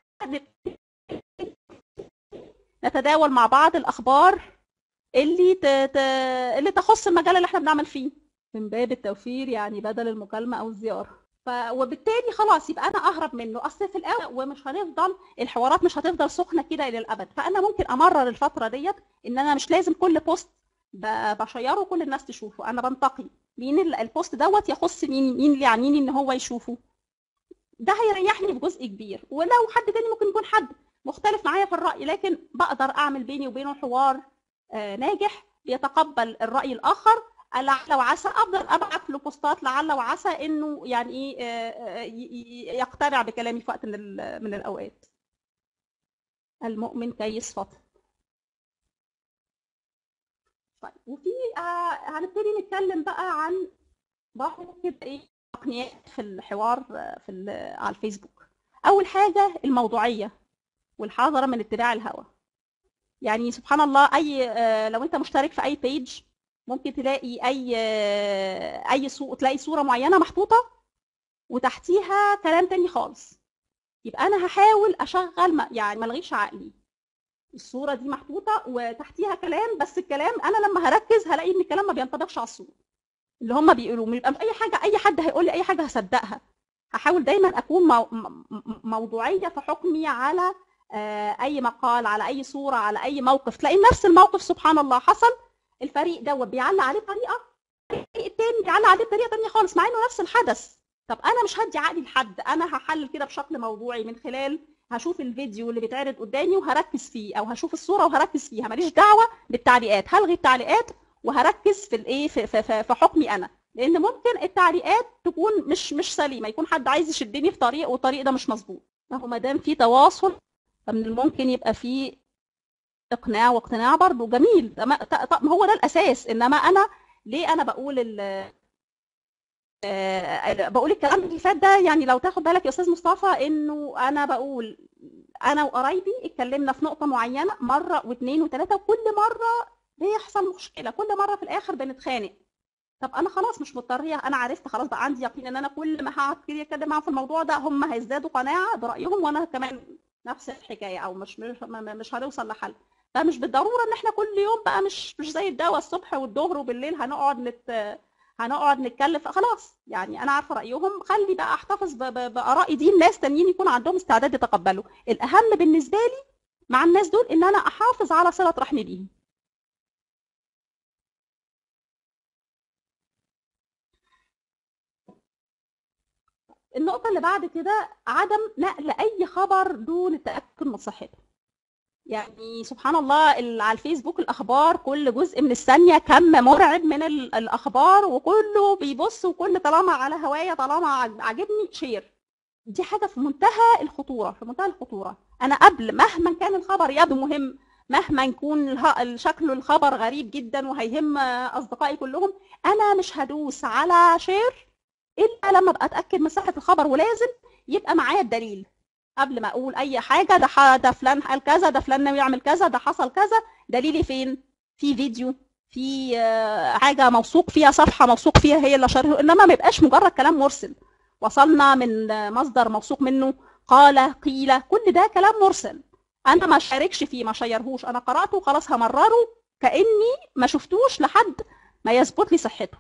نتداول مع بعض الاخبار اللي ت... ت... اللي تخص المجال اللي احنا بنعمل فيه من باب التوفير يعني بدل المكالمه او الزياره ف... وبالتالي خلاص يبقى انا اهرب منه اصل في الاول ومش هنفضل الحوارات مش هتفضل سخنه كده الى الابد فانا ممكن امرر الفتره ديت ان انا مش لازم كل بوست بشيره كل الناس تشوفه انا بنتقي مين البوست دوت يخص مين مين اللي يعنيني ان هو يشوفه ده هيريحني بجزء كبير ولو حد تاني ممكن يكون حد مختلف معايا في الراي لكن بقدر اعمل بيني وبينه حوار آه ناجح بيتقبل الراي الاخر لعل وعسى افضل ابعت له بوستات لعل وعسى انه يعني ايه آه يقتنع بكلامي في وقت من من الاوقات المؤمن كيس فطن طيب وفي آه هنبتدي نتكلم بقى عن بعض كده ايه تقنيات في الحوار في على الفيسبوك اول حاجه الموضوعيه والحذر من اتباع الهوى يعني سبحان الله اي آه لو انت مشترك في اي بيج ممكن تلاقي اي آه اي صو... تلاقي صوره معينه محطوطه وتحتيها كلام تاني خالص يبقى انا هحاول اشغل ما يعني ما الغيش عقلي الصوره دي محطوطه وتحتيها كلام بس الكلام انا لما هركز هلاقي ان الكلام ما بينطبقش على الصوره اللي هم بيقولوه يبقى اي حاجه اي حد هيقول لي اي حاجه هصدقها هحاول دايما اكون مو... موضوعيه في حكمي على اي مقال على اي صوره على اي موقف تلاقي نفس الموقف سبحان الله حصل الفريق دوت بيعلق عليه بطريقه الفريق التاني بيعلق عليه بطريقه تانيه خالص مع انه نفس الحدث طب انا مش هدي عقلي لحد انا هحلل كده بشكل موضوعي من خلال هشوف الفيديو اللي بيتعرض قدامي وهركز فيه او هشوف الصوره وهركز فيها ماليش دعوه بالتعليقات هلغي التعليقات وهركز في الايه في, في, في, في حكمي انا لان ممكن التعليقات تكون مش مش سليمه يكون حد عايز يشدني في طريق والطريق ده مش مظبوط فهو ما دام في تواصل فمن الممكن يبقى في اقناع واقتناع برضه جميل طب هو ده الاساس انما انا ليه انا بقول ال بقول الكلام اللي فات ده يعني لو تاخد بالك يا استاذ مصطفى انه انا بقول انا وقرايبي اتكلمنا في نقطه معينه مره واثنين وثلاثه وكل مره بيحصل مشكله كل مره في الاخر بنتخانق طب انا خلاص مش مضطريه انا عرفت خلاص بقى عندي يقين ان انا كل ما هقعد اتكلم معاهم في الموضوع ده هم هيزدادوا قناعه برايهم وانا كمان نفس الحكايه او مش مش مش هنوصل لحل فمش بالضروره ان احنا كل يوم بقى مش مش زي الدواء الصبح والظهر وبالليل هنقعد نت هنقعد نتكلم خلاص يعني انا عارفه رايهم خلي بقى احتفظ بارائي دي الناس تانيين يكون عندهم استعداد يتقبلوا الاهم بالنسبه لي مع الناس دول ان انا احافظ على صله رحمي بيهم النقطة اللي بعد كده عدم نقل أي خبر دون التأكد من صحته. يعني سبحان الله على الفيسبوك الأخبار كل جزء من الثانية كم مرعب من الأخبار وكله بيبص وكل طالما على هواية طالما عجبني شير. دي حاجة في منتهى الخطورة في منتهى الخطورة. أنا قبل مهما كان الخبر يبدو مهم مهما يكون شكله الخبر غريب جدا وهيهم أصدقائي كلهم أنا مش هدوس على شير الا لما ابقى اتاكد من صحه الخبر ولازم يبقى معايا الدليل قبل ما اقول اي حاجه ده ده فلان قال كذا ده فلان ناوي يعمل كذا ده حصل كذا دليلي فين في فيديو في حاجه موثوق فيها صفحه موثوق فيها هي اللي شرحه انما ما يبقاش مجرد كلام مرسل وصلنا من مصدر موثوق منه قال قيل كل ده كلام مرسل انا ما شاركش فيه ما شيرهوش انا قراته وخلاص همرره كاني ما شفتوش لحد ما يثبت لي صحته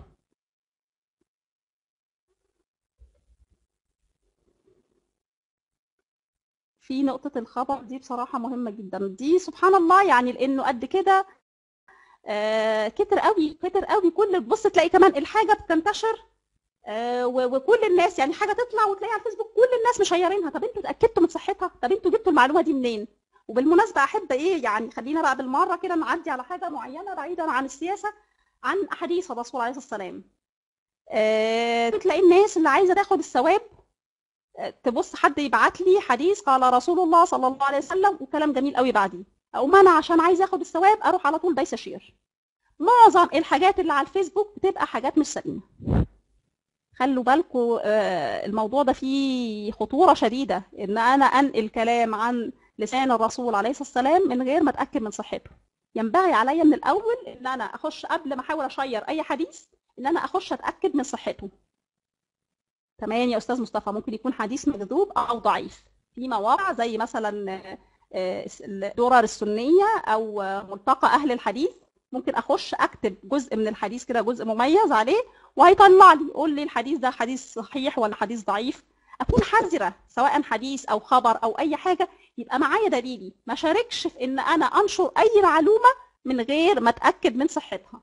في نقطة الخبر دي بصراحة مهمة جدا دي سبحان الله يعني لأنه قد كده آه كتر قوي كتر قوي كل تبص تلاقي كمان الحاجة بتنتشر آه وكل الناس يعني حاجة تطلع وتلاقي على الفيسبوك كل الناس مشيرينها طب انتوا اتأكدتوا من صحتها طب انتوا جبتوا المعلومة دي منين وبالمناسبة أحب إيه يعني خلينا بقى بالمرة كده نعدي على حاجة معينة بعيدا عن السياسة عن أحاديث الرسول عليه الصلاة والسلام آه تلاقي الناس اللي عايزة تاخد الثواب تبص حد يبعت لي حديث قال رسول الله صلى الله عليه وسلم وكلام جميل قوي بعديه اقوم انا عشان عايز اخد الثواب اروح على طول دايسه شير معظم الحاجات اللي على الفيسبوك بتبقى حاجات مش سليمه خلوا بالكم الموضوع ده فيه خطوره شديده ان انا انقل كلام عن لسان الرسول عليه الصلاه والسلام من غير ما اتاكد من صحته ينبغي عليا من الاول ان انا اخش قبل ما احاول اشير اي حديث ان انا اخش اتاكد من صحته تمام يا استاذ مصطفى ممكن يكون حديث مكذوب او ضعيف في مواقع زي مثلا الدرر السنيه او ملتقى اهل الحديث ممكن اخش اكتب جزء من الحديث كده جزء مميز عليه وهيطلع لي يقول لي الحديث ده حديث صحيح ولا حديث ضعيف اكون حذره سواء حديث او خبر او اي حاجه يبقى معايا دليلي ما شاركش في ان انا انشر اي معلومه من غير ما اتاكد من صحتها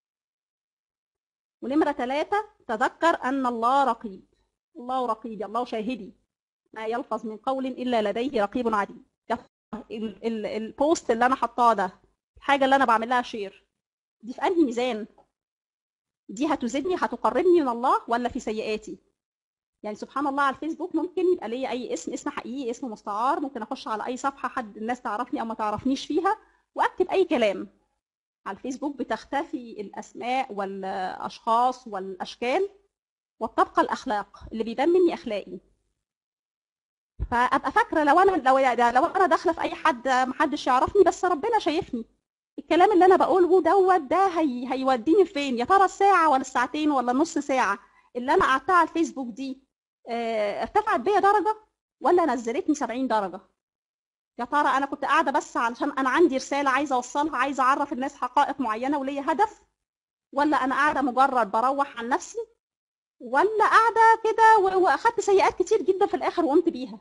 ونمره ثلاثة تذكر ان الله رقيب الله رقيبي الله شاهدي ما يلفظ من قول الا لديه رقيب عتيد البوست اللي انا حطاه ده الحاجه اللي انا بعمل لها شير دي في انهي ميزان دي هتزيدني هتقربني من الله ولا في سيئاتي يعني سبحان الله على الفيسبوك ممكن يبقى ليا اي اسم اسم حقيقي اسم مستعار ممكن اخش على اي صفحه حد الناس تعرفني او ما تعرفنيش فيها واكتب اي كلام على الفيسبوك بتختفي الاسماء والاشخاص والاشكال وتبقى الاخلاق اللي بيبان مني اخلاقي فابقى فاكره لو انا لو لو انا داخله في اي حد محدش يعرفني بس ربنا شايفني الكلام اللي انا بقوله دوت ده هي هيوديني فين يا ترى الساعه ولا الساعتين ولا نص ساعه اللي انا قعدتها على الفيسبوك دي اه ارتفعت بيا درجه ولا نزلتني 70 درجه يا ترى انا كنت قاعده بس علشان انا عندي رساله عايزه اوصلها عايزه اعرف الناس حقائق معينه وليا هدف ولا انا قاعده مجرد بروح عن نفسي ولا قاعده كده واخدت سيئات كتير جدا في الاخر وقمت بيها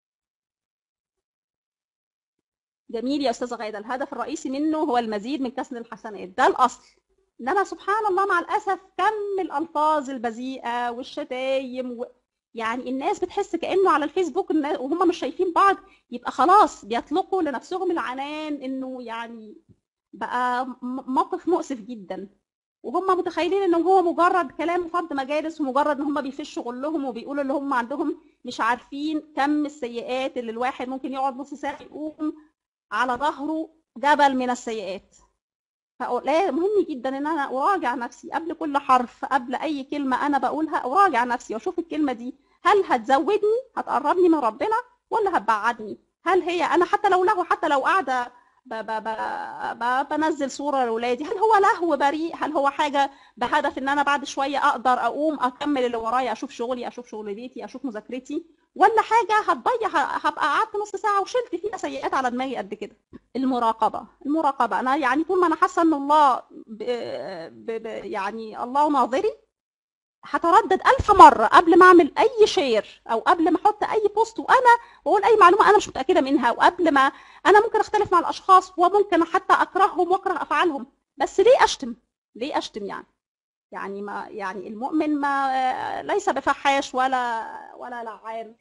جميل يا استاذه غاده الهدف الرئيسي منه هو المزيد من كسر الحسنات ده الاصل انما سبحان الله مع الاسف كم الالفاظ البذيئه والشتايم و... يعني الناس بتحس كانه على الفيسبوك وهم مش شايفين بعض يبقى خلاص بيطلقوا لنفسهم العنان انه يعني بقى موقف مؤسف جدا وهم متخيلين ان هو مجرد كلام فرد مجالس ومجرد ان هم بيفشوا غلهم وبيقولوا اللي هم عندهم مش عارفين كم السيئات اللي الواحد ممكن يقعد نص ساعه يقوم على ظهره جبل من السيئات فلا مهم جدا ان انا اراجع نفسي قبل كل حرف قبل اي كلمه انا بقولها اراجع نفسي واشوف الكلمه دي هل هتزودني هتقربني من ربنا ولا هتبعدني هل هي انا حتى لو لهو حتى لو قاعده ب ب ب بنزل صوره لاولادي هل هو لهو بريء هل هو حاجه بهدف ان انا بعد شويه اقدر اقوم اكمل اللي ورايا اشوف شغلي اشوف شغل بيتي اشوف مذاكرتي ولا حاجه هتضيع هبقى قعدت نص ساعه وشلت فيها سيئات على دماغي قد كده المراقبه المراقبه انا يعني طول ما انا حاسه ان الله ب... ب... ب... يعني الله ناظري هتردد ألف مرة قبل ما أعمل أي شير أو قبل ما أحط أي بوست وأنا وأقول أي معلومة أنا مش متأكدة منها وقبل ما أنا ممكن أختلف مع الأشخاص وممكن حتى أكرههم وأكره أفعالهم بس ليه أشتم؟ ليه أشتم يعني؟ يعني ما يعني المؤمن ما ليس بفحاش ولا ولا لعان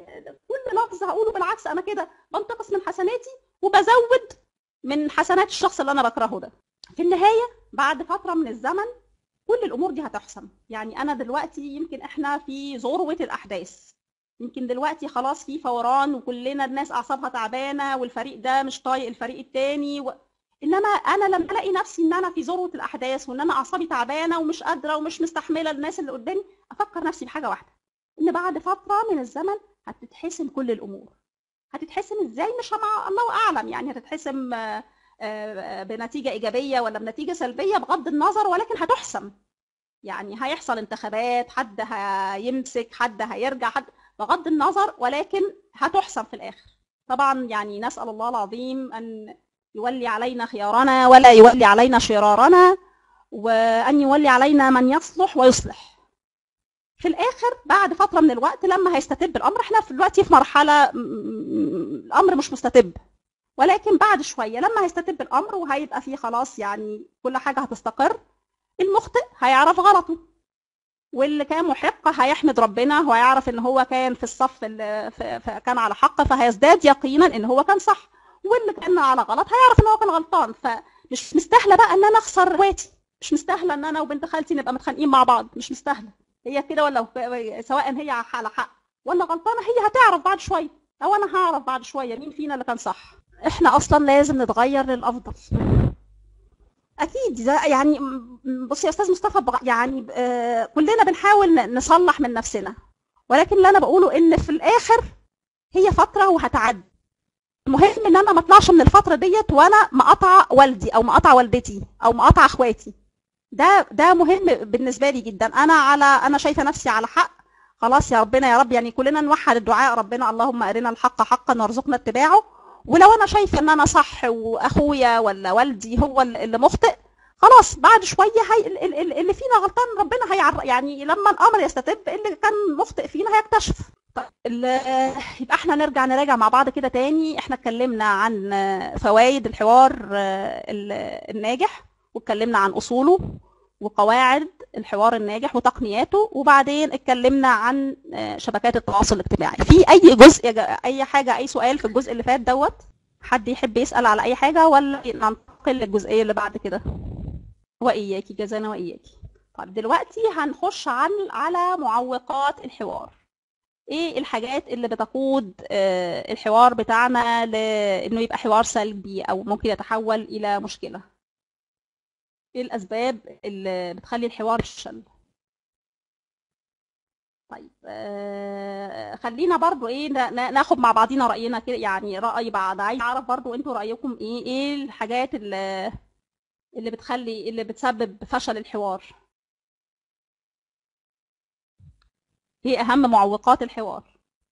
كل لفظ هقوله بالعكس انا كده بنتقص من حسناتي وبزود من حسنات الشخص اللي انا بكرهه ده في النهايه بعد فتره من الزمن كل الامور دي هتحسم يعني انا دلوقتي يمكن احنا في ذروه الاحداث يمكن دلوقتي خلاص في فوران وكلنا الناس اعصابها تعبانه والفريق ده مش طايق الفريق التاني و... انما انا لما الاقي نفسي ان انا في ذروه الاحداث وان انا اعصابي تعبانه ومش قادره ومش مستحمله الناس اللي قدامي افكر نفسي بحاجه واحده ان بعد فتره من الزمن هتتحسم كل الامور هتتحسم ازاي مش مع الله اعلم يعني هتتحسم بنتيجه ايجابيه ولا بنتيجه سلبيه بغض النظر ولكن هتحسم يعني هيحصل انتخابات حد هيمسك حد هيرجع حد بغض النظر ولكن هتحسم في الاخر طبعا يعني نسال الله العظيم ان يولي علينا خيارنا ولا يولي علينا شرارنا وأن يولي علينا من يصلح ويصلح في الآخر بعد فترة من الوقت لما هيستتب الأمر احنا في دلوقتي في مرحلة الأمر مش مستتب ولكن بعد شوية لما هيستتب الأمر وهيبقى فيه خلاص يعني كل حاجة هتستقر المخطئ هيعرف غلطه واللي كان محق هيحمد ربنا وهيعرف ان هو كان في الصف اللي كان على حق فهيزداد يقينا ان هو كان صح واللي كان على غلط هيعرف ان هو كان غلطان فمش مستاهله بقى ان انا اخسر اخواتي مش مستاهله ان انا وبنت خالتي نبقى متخانقين مع بعض مش مستاهله هي كده ولا سواء هي على حق ولا غلطانه هي هتعرف بعد شويه او انا هعرف بعد شويه مين فينا اللي كان صح احنا اصلا لازم نتغير للافضل اكيد ده يعني بصي يا استاذ مصطفى يعني آه كلنا بنحاول نصلح من نفسنا ولكن اللي انا بقوله ان في الاخر هي فتره وهتعدي المهم ان انا ما اطلعش من الفتره ديت وانا مقاطعه والدي او مقاطعه والدتي او مقاطعه اخواتي ده ده مهم بالنسبه لي جدا انا على انا شايفه نفسي على حق خلاص يا ربنا يا رب يعني كلنا نوحد الدعاء ربنا اللهم ارنا الحق حقا وارزقنا اتباعه ولو انا شايفه ان انا صح واخويا ولا والدي هو اللي مخطئ خلاص بعد شويه هي اللي فينا غلطان ربنا هيعر يعني لما الامر يستتب اللي كان مخطئ فينا هيكتشف طيب يبقى احنا نرجع نراجع مع بعض كده تاني احنا اتكلمنا عن فوائد الحوار الناجح واتكلمنا عن اصوله وقواعد الحوار الناجح وتقنياته وبعدين اتكلمنا عن شبكات التواصل الاجتماعي في اي جزء اي حاجه اي سؤال في الجزء اللي فات دوت حد يحب يسال على اي حاجه ولا ننتقل للجزئيه اللي بعد كده واياكي جزانا واياكي طيب دلوقتي هنخش عن على معوقات الحوار ايه الحاجات اللي بتقود الحوار بتاعنا لانه يبقى حوار سلبي او ممكن يتحول الى مشكله ايه الاسباب اللي بتخلي الحوار يفشل طيب آه خلينا برضو ايه ناخد مع بعضينا راينا كده يعني راي بعض عايز اعرف برضو انتوا رايكم ايه ايه الحاجات اللي اللي بتخلي اللي بتسبب فشل الحوار ايه اهم معوقات الحوار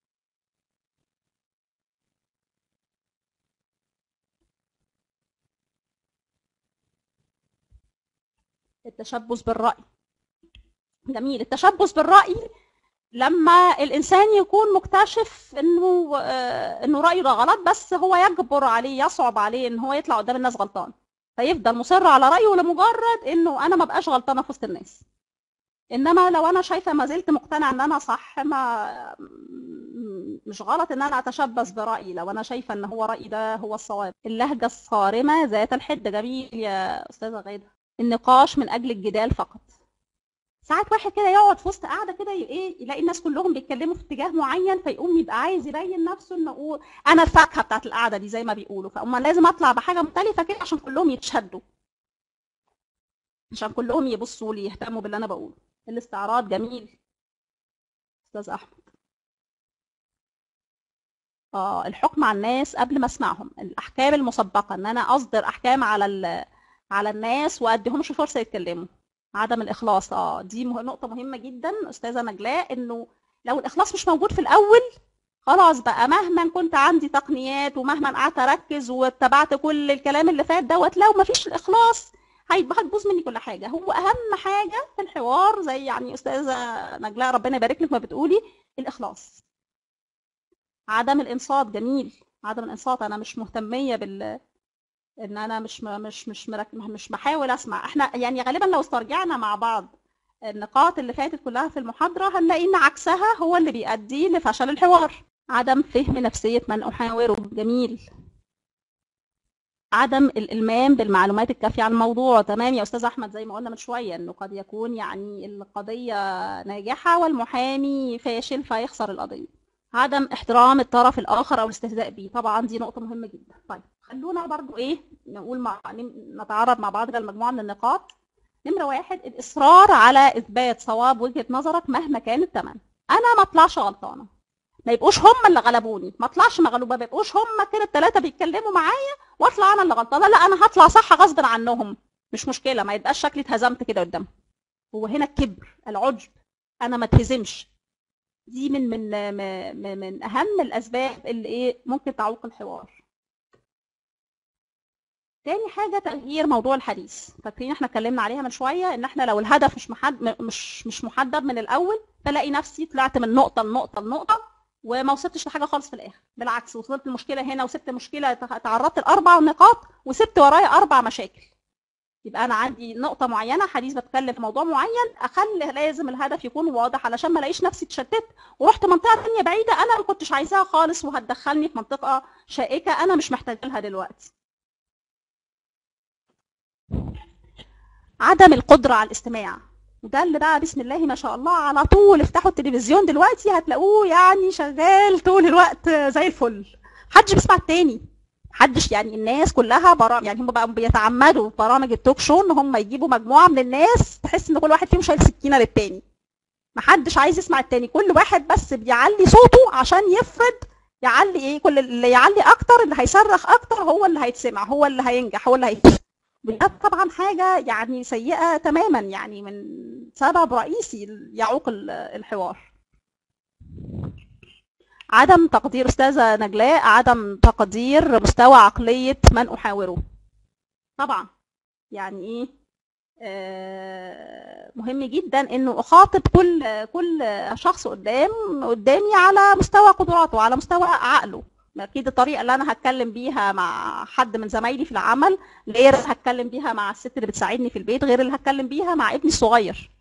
التشبث بالرأي جميل التشبث بالرأي لما الإنسان يكون مكتشف إنه آه إنه رأيه ده غلط بس هو يجبر عليه يصعب عليه إن هو يطلع قدام الناس غلطان فيفضل مصر على رأيه لمجرد إنه أنا ما بقاش غلطانة في وسط الناس انما لو انا شايفه ما زلت مقتنعه ان انا صح ما مش غلط ان انا اتشبث برايي لو انا شايفه ان هو رايي ده هو الصواب اللهجه الصارمه ذات الحده جميل يا استاذه غاده النقاش من اجل الجدال فقط ساعات واحد كده يقعد في وسط قاعده كده ايه يلاقي الناس كلهم بيتكلموا في اتجاه معين فيقوم يبقى عايز يبين نفسه انه انا الفاكهه بتاعت القعده دي زي ما بيقولوا فاما لازم اطلع بحاجه مختلفه كده عشان كلهم يتشدوا عشان كلهم يبصوا لي يهتموا باللي انا بقوله الاستعراض جميل استاذ احمد اه الحكم على الناس قبل ما اسمعهم الاحكام المسبقه ان انا اصدر احكام على على الناس واديهمش فرصه يتكلموا عدم الاخلاص اه دي مه... نقطه مهمه جدا استاذه نجلاء انه لو الاخلاص مش موجود في الاول خلاص بقى مهما كنت عندي تقنيات ومهما قعدت اركز واتبعت كل الكلام اللي فات دوت لو مفيش الاخلاص هيبقى هتبوظ مني كل حاجه هو اهم حاجه في الحوار زي يعني استاذه نجلاء ربنا يبارك لك ما بتقولي الاخلاص عدم الانصات جميل عدم الانصات انا مش مهتميه بال ان انا مش م- مش مش مرك... مش بحاول اسمع احنا يعني غالبا لو استرجعنا مع بعض النقاط اللي فاتت كلها في المحاضره هنلاقي ان عكسها هو اللي بيؤدي لفشل الحوار عدم فهم نفسيه من احاوره جميل عدم الالمام بالمعلومات الكافيه عن الموضوع تمام يا استاذ احمد زي ما قلنا من شويه انه قد يكون يعني القضيه ناجحه والمحامي فاشل فيخسر القضيه عدم احترام الطرف الاخر او الاستهزاء به طبعا دي نقطه مهمه جدا طيب خلونا برضو ايه نقول مع نتعرض مع بعض لمجموعه من النقاط نمره واحد الاصرار على اثبات صواب وجهه نظرك مهما كان الثمن انا ما اطلعش غلطانه ما يبقوش هم اللي غلبوني ما اطلعش مغلوبه ما يبقوش هم كده الثلاثه بيتكلموا معايا واطلع انا اللي غلطانه لا انا هطلع صح غصب عنهم مش مشكله ما يبقاش شكلي اتهزمت كده قدامهم هو هنا الكبر العجب انا ما اتهزمش دي من من من من اهم الاسباب اللي ايه ممكن تعوق الحوار تاني حاجه تغيير موضوع الحديث فاكرين احنا اتكلمنا عليها من شويه ان احنا لو الهدف مش محد مش مش محدد من الاول بلاقي نفسي طلعت من نقطه لنقطه لنقطه وما وصلتش لحاجه خالص في الاخر بالعكس وصلت المشكله هنا وسبت مشكله تعرضت لاربع نقاط وسبت ورايا اربع مشاكل يبقى انا عندي نقطه معينه حديث بتكلم في موضوع معين اخلي لازم الهدف يكون واضح علشان ما الاقيش نفسي اتشتت ورحت منطقه ثانيه بعيده انا ما كنتش عايزاها خالص وهتدخلني في منطقه شائكه انا مش محتاجه لها دلوقتي عدم القدره على الاستماع وده اللي بقى بسم الله ما شاء الله على طول افتحوا التلفزيون دلوقتي هتلاقوه يعني شغال طول الوقت زي الفل محدش بيسمع التاني محدش يعني الناس كلها برامج يعني هم بقى بيتعمدوا في برامج التوك شو ان هم يجيبوا مجموعه من الناس تحس ان كل واحد فيهم شايل سكينه للتاني محدش عايز يسمع التاني كل واحد بس بيعلي صوته عشان يفرض يعلي ايه كل اللي يعلي اكتر اللي هيصرخ اكتر هو اللي هيتسمع هو اللي هينجح هو اللي هيفوز ده طبعا حاجه يعني سيئه تماما يعني من سبب رئيسي يعوق الحوار عدم تقدير استاذه نجلاء عدم تقدير مستوى عقليه من احاوره طبعا يعني ايه آه مهم جدا انه اخاطب كل كل شخص قدام قدامي على مستوى قدراته على مستوى عقله اكيد الطريقه اللي انا هتكلم بيها مع حد من زمايلي في العمل غير اللي هتكلم بيها مع الست اللي بتساعدني في البيت غير اللي هتكلم بيها مع ابني الصغير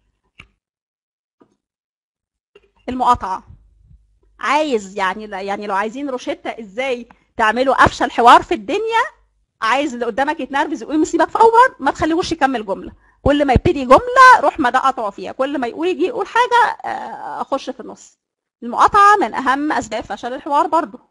المقاطعه عايز يعني يعني لو عايزين روشتة ازاي تعملوا افشل حوار في الدنيا عايز اللي قدامك يتنرفز ويقوم يسيبك فور ما تخليهوش يكمل جمله كل ما يبتدي جمله روح ما ده قطعه فيها كل ما يقول يجي يقول حاجه اخش في النص المقاطعه من اهم اسباب فشل الحوار برضه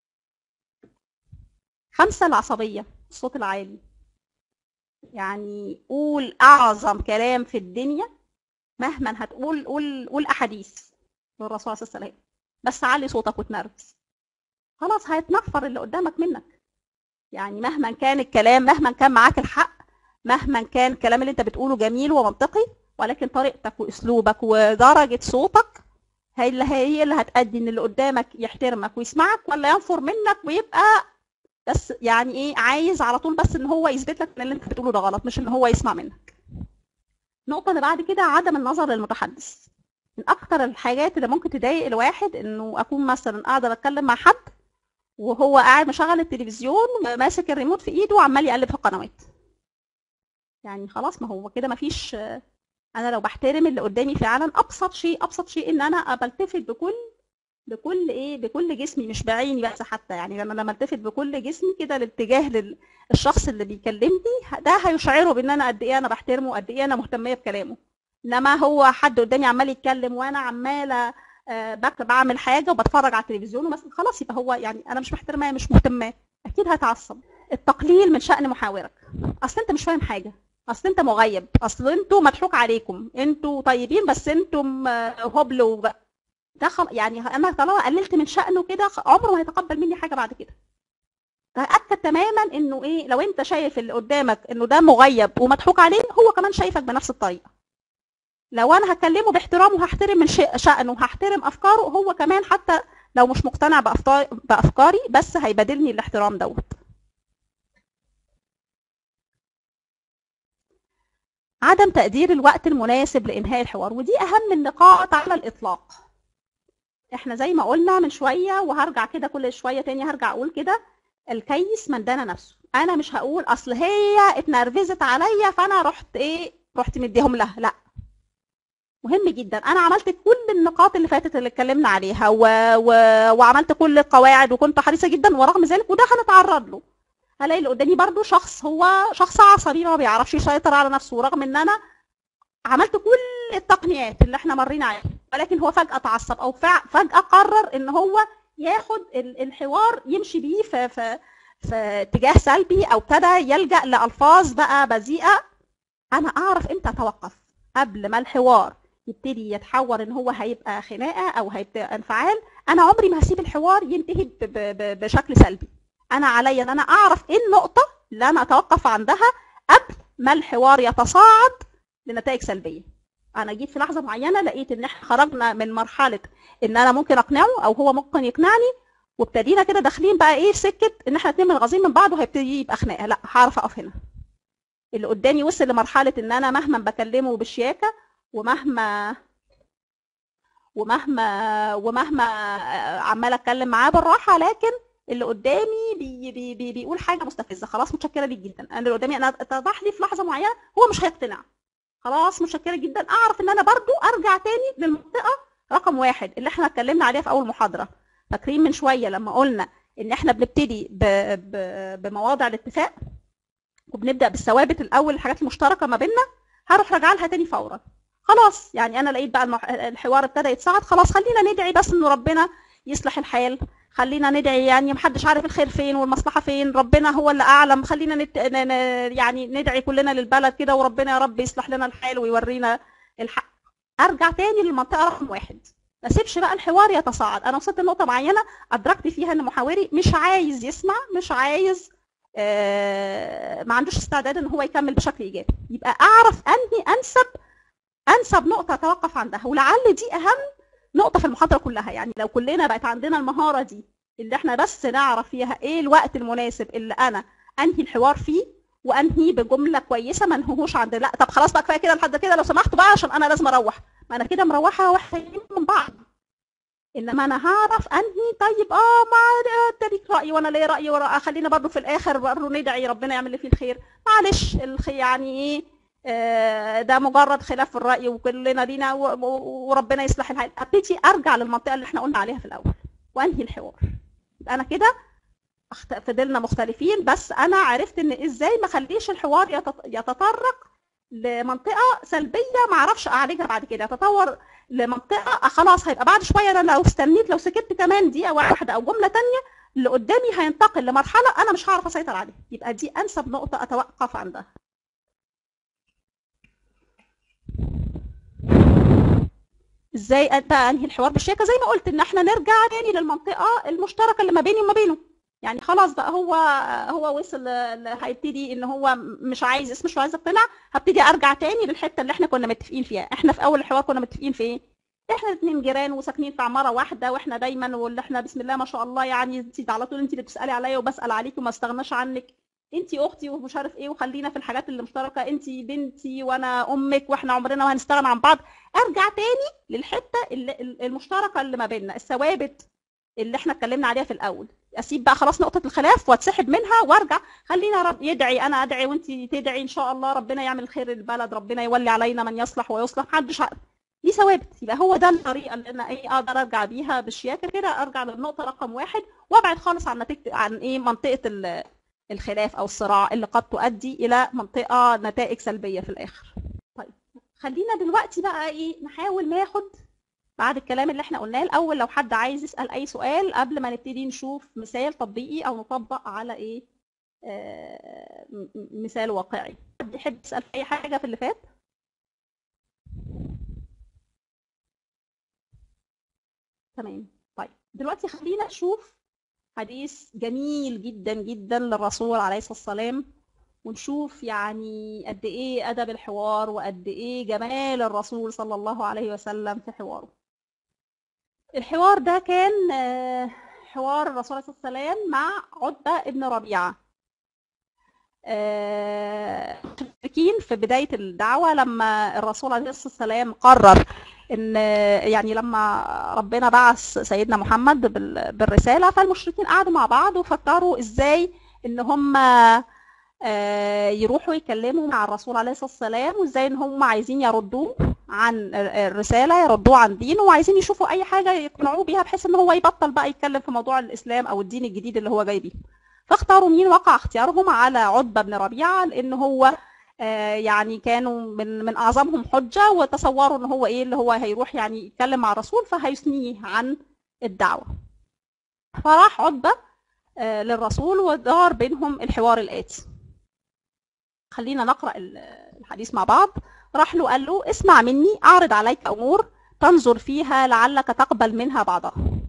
خمسة العصبية الصوت العالي يعني قول أعظم كلام في الدنيا مهما هتقول قول قول أحاديث للرسول صلى الله عليه وسلم بس علي صوتك وتنرفز خلاص هيتنفر اللي قدامك منك يعني مهما كان الكلام مهما كان معاك الحق مهما كان الكلام اللي انت بتقوله جميل ومنطقي ولكن طريقتك واسلوبك ودرجه صوتك هي اللي هي اللي هتأدي ان اللي قدامك يحترمك ويسمعك ولا ينفر منك ويبقى بس يعني ايه عايز على طول بس ان هو يثبت لك ان اللي انت بتقوله ده غلط مش ان هو يسمع منك النقطه اللي بعد كده عدم النظر للمتحدث من اكتر الحاجات اللي ممكن تضايق الواحد انه اكون مثلا قاعده بتكلم مع حد وهو قاعد مشغل التلفزيون وماسك الريموت في ايده وعمال يقلب في القنوات يعني خلاص ما هو كده ما فيش انا لو بحترم اللي قدامي فعلا ابسط شيء ابسط شيء ان انا بلتفت بكل بكل ايه بكل جسمي مش بعيني بس حتى يعني لما لما التفت بكل جسمي كده الاتجاه للشخص اللي بيكلمني ده هيشعره بان انا قد ايه انا بحترمه وقد ايه انا مهتميه بكلامه انما هو حد قدامي عمال يتكلم وانا عماله آه بعمل حاجه وبتفرج على التلفزيون ومثلا خلاص يبقى هو يعني انا مش محترماه مش مهتماه اكيد هتعصب التقليل من شأن محاورك اصل انت مش فاهم حاجه اصل انت مغيب اصل انتوا مضحوك عليكم انتوا طيبين بس انتم هبل وب... ده خل... يعني انا طالما قللت من شأنه كده عمره ما هيتقبل مني حاجه بعد كده تأكد تماما انه ايه لو انت شايف اللي قدامك انه ده مغيب ومضحوك عليه هو كمان شايفك بنفس الطريقه لو انا هكلمه باحترام وهحترم من شأنه وهحترم افكاره هو كمان حتى لو مش مقتنع بأفطا- بافكاري بس هيبادلني الاحترام دوت عدم تقدير الوقت المناسب لانهاء الحوار ودي اهم النقاط على الاطلاق احنا زي ما قلنا من شويه وهرجع كده كل شويه تاني هرجع اقول كده الكيس من دان نفسه انا مش هقول اصل هي اتنرفزت عليا فانا رحت ايه رحت مديهم لها لا مهم جدا انا عملت كل النقاط اللي فاتت اللي اتكلمنا عليها و... و... وعملت كل القواعد وكنت حريصه جدا ورغم ذلك وده هنتعرض له هلاقي اللي قدامي برضو شخص هو شخص عصبي ما بيعرفش يسيطر على نفسه ورغم ان انا عملت كل التقنيات اللي احنا مرينا عليها ولكن هو فجأة اتعصب او فع- فجأة قرر ان هو ياخد ال- الحوار يمشي بيه في في في اتجاه سلبي او ابتدى يلجأ لألفاظ بقى بذيئة انا اعرف امتى اتوقف قبل ما الحوار يبتدي يتحول ان هو هيبقى خناقه او هيبقى انفعال انا عمري ما هسيب الحوار ينتهي ب- ب- ب- بشكل سلبي انا عليا ان انا اعرف ايه النقطه اللي انا اتوقف عندها قبل ما الحوار يتصاعد لنتائج سلبيه انا جيت في لحظه معينه لقيت ان احنا خرجنا من مرحله ان انا ممكن اقنعه او هو ممكن يقنعني وابتدينا كده داخلين بقى ايه في سكه ان احنا اتنين منغازين من بعض وهيبتدي يبقى خناقه لا هعرف اقف هنا اللي قدامي وصل لمرحله ان انا مهما بكلمه بشياكه ومهما ومهما ومهما عماله اتكلم معاه بالراحه لكن اللي قدامي بي بي بي بيقول حاجه مستفزه خلاص متشكره ليك جدا انا اللي قدامي انا اتضح لي في لحظه معينه هو مش هيقتنع خلاص متشكره جدا اعرف ان انا برضو ارجع تاني للمنطقه رقم واحد اللي احنا اتكلمنا عليها في اول محاضره فاكرين من شويه لما قلنا ان احنا بنبتدي ب ب بمواضع الاتفاق وبنبدا بالثوابت الاول الحاجات المشتركه ما بيننا هروح راجعه لها تاني فورا خلاص يعني انا لقيت بقى المح... الحوار ابتدى يتصاعد خلاص خلينا ندعي بس انه ربنا يصلح الحال خلينا ندعي يعني محدش عارف الخير فين والمصلحه فين ربنا هو اللي اعلم خلينا نت... ن... ن... يعني ندعي كلنا للبلد كده وربنا يا رب يصلح لنا الحال ويورينا الحق ارجع تاني للمنطقه رقم واحد ما اسيبش بقى الحوار يتصاعد انا وصلت لنقطه معينه ادركت فيها ان محاوري مش عايز يسمع مش عايز آه ما عندوش استعداد ان هو يكمل بشكل ايجابي يبقى اعرف انهي انسب انسب نقطه اتوقف عندها ولعل دي اهم نقطه في المحاضره كلها يعني لو كلنا بقت عندنا المهاره دي اللي احنا بس نعرف فيها ايه الوقت المناسب اللي انا انهي الحوار فيه وانهي بجمله كويسه ما انهوش عند لا طب خلاص بقى كفايه كده لحد كده لو سمحتوا بقى عشان انا لازم اروح ما انا كده مروحه واحنا من بعض انما انا هعرف انهي طيب اه ما انت ليك راي وانا ليا راي ورأي خلينا برضو في الاخر برضو ندعي ربنا يعمل اللي فيه الخير معلش الخير يعني ايه آه، ده مجرد خلاف في الراي وكلنا لينا و- و- وربنا يصلح الحال ابتدي ارجع للمنطقه اللي احنا قلنا عليها في الاول وانهي الحوار يبقى انا كده أخت- فضلنا مختلفين بس انا عرفت ان ازاي ما اخليش الحوار يتط- يتطرق لمنطقه سلبيه ما اعرفش اعالجها بعد كده يتطور لمنطقه خلاص هيبقى بعد شويه انا لو استنيت لو سكت كمان دقيقه واحده او جمله تانية اللي قدامي هينتقل لمرحله انا مش هعرف اسيطر عليها يبقى دي انسب نقطه اتوقف عندها ازاي انت انهي الحوار بالشياكه زي ما قلت ان احنا نرجع تاني للمنطقه المشتركه اللي ما بيني وما بينه يعني خلاص بقى هو هو وصل ل- هيبتدي ان هو مش عايز اسم مش عايز يقتنع هبتدي ارجع تاني للحته اللي احنا كنا متفقين فيها احنا في اول الحوار كنا متفقين في ايه احنا اتنين جيران وساكنين في عماره واحده واحنا دايما واللي احنا بسم الله ما شاء الله يعني انت على طول انت اللي بتسالي عليا وبسال عليكي وما استغناش عنك انت اختي ومش عارف ايه وخلينا في الحاجات اللي مشتركه انت بنتي وانا امك واحنا عمرنا ما هنستغنى عن بعض ارجع تاني للحته اللي المشتركه اللي ما بيننا الثوابت اللي احنا اتكلمنا عليها في الاول اسيب بقى خلاص نقطه الخلاف واتسحب منها وارجع خلينا رب يدعي انا ادعي وانت تدعي ان شاء الله ربنا يعمل خير للبلد ربنا يولي علينا من يصلح ويصلح محدش ع- دي ثوابت يبقى هو ده الطريقه اللي انا ايه اقدر ارجع بيها بالشياكه كده ارجع للنقطه رقم واحد وابعد خالص عن نتيجه عن ايه منطقه ال- الخلاف او الصراع اللي قد تؤدي الى منطقه نتائج سلبيه في الاخر طيب خلينا دلوقتي بقى ايه نحاول ناخد بعد الكلام اللي احنا قلناه الاول لو حد عايز يسال اي سؤال قبل ما نبتدي نشوف مثال تطبيقي او نطبق على ايه آه م- م- مثال واقعي حد يحب يسال في اي حاجه في اللي فات تمام طيب دلوقتي خلينا نشوف حديث جميل جدا جدا للرسول عليه الصلاه والسلام ونشوف يعني قد ايه ادب الحوار وقد ايه جمال الرسول صلى الله عليه وسلم في حواره الحوار ده كان آه، حوار الرسول صلى الله عليه وسلم مع عتبة ابن ربيعة آه، المشركين في بداية الدعوة لما الرسول عليه الصلاة والسلام قرر ان يعني لما ربنا بعث سيدنا محمد بال- بالرسالة فالمشركين قعدوا مع بعض وفكروا ازاي ان هم آه، يروحوا يكلموا مع الرسول عليه الصلاة والسلام وازاي ان هم عايزين يردوه عن الرسالة يردوه عن دينه وعايزين يشوفوا اي حاجة يقنعوه بيها بحيث ان هو يبطل بقى يتكلم في موضوع الاسلام او الدين الجديد اللي هو جاي بيه فاختاروا مين وقع اختيارهم على عتبة بن ربيعة لان هو آه، يعني كانوا من من اعظمهم حجة وتصوروا ان هو ايه اللي هو هيروح يعني يتكلم مع الرسول فهيثنيه عن الدعوة فراح عتبة آه، للرسول ودار بينهم الحوار الآتي خلينا نقرأ ال- الحديث مع بعض راح له قال له اسمع مني أعرض عليك أمور تنظر فيها لعلك تقبل منها بعضها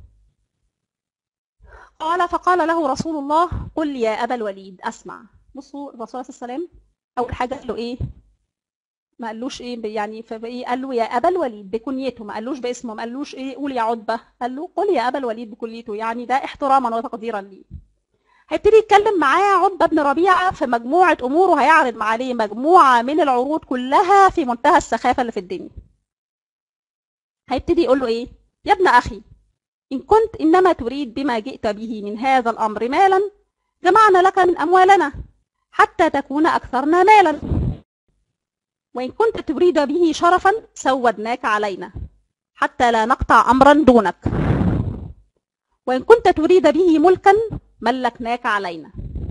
قال فقال له رسول الله قل يا أبا الوليد أسمع بصوا الرسول صلى الله عليه وسلم أول حاجة قال له إيه ما قالوش ايه يعني فايه قال له يا ابا الوليد بكنيته ما قالوش باسمه ما قالوش ايه قول يا عتبه قال له قل يا ابا الوليد بكنيته يعني ده احتراما وتقديرا ليه هيبتدي يتكلم معاه عتبه بن ربيعه في مجموعه امور وهيعرض عليه مجموعه من العروض كلها في منتهى السخافه اللي في الدنيا هيبتدي يقول له ايه يا ابن اخي ان كنت انما تريد بما جئت به من هذا الامر مالا جمعنا لك من اموالنا حتى تكون اكثرنا مالا وإن كنت تريد به شرفا سودناك علينا حتى لا نقطع أمرا دونك وإن كنت تريد به ملكا ملكناك علينا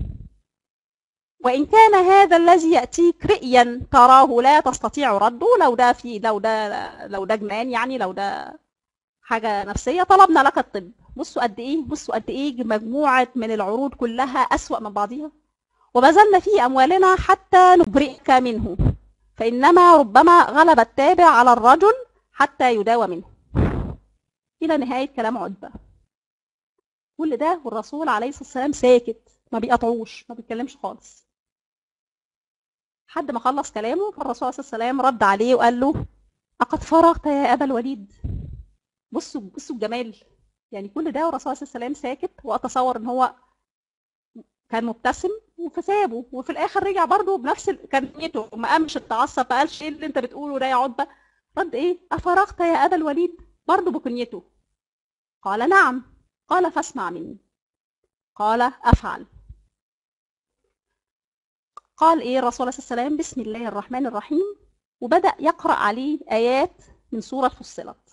وإن كان هذا الذي يأتيك رئيا تراه لا تستطيع رده لو ده في لو ده لو ده جنان يعني لو ده حاجة نفسية طلبنا لك الطب بصوا قد إيه بصوا قد إيه مجموعة من العروض كلها أسوأ من بعضها وبذلنا في أموالنا حتى نبرئك منه فإنما ربما غلب التابع على الرجل حتى يداوى منه إلى نهاية كلام عتبة كل ده والرسول عليه الصلاة والسلام ساكت ما بيقطعوش ما بيتكلمش خالص حد ما خلص كلامه فالرسول عليه الصلاة والسلام رد عليه وقال له أقد فرغت يا أبا الوليد بصوا بصوا الجمال يعني كل ده والرسول عليه الصلاة والسلام ساكت وأتصور إن هو كان مبتسم فسابه وفي الاخر رجع برضه بنفس ال... كان نيته ما قامش اتعصب ما قالش ايه اللي انت بتقوله ده يا عتبه رد ايه افرغت يا ابا الوليد برضه بكنيته قال نعم قال فاسمع مني قال افعل قال ايه الرسول صلى الله عليه وسلم بسم الله الرحمن الرحيم وبدا يقرا عليه ايات من سوره فصلت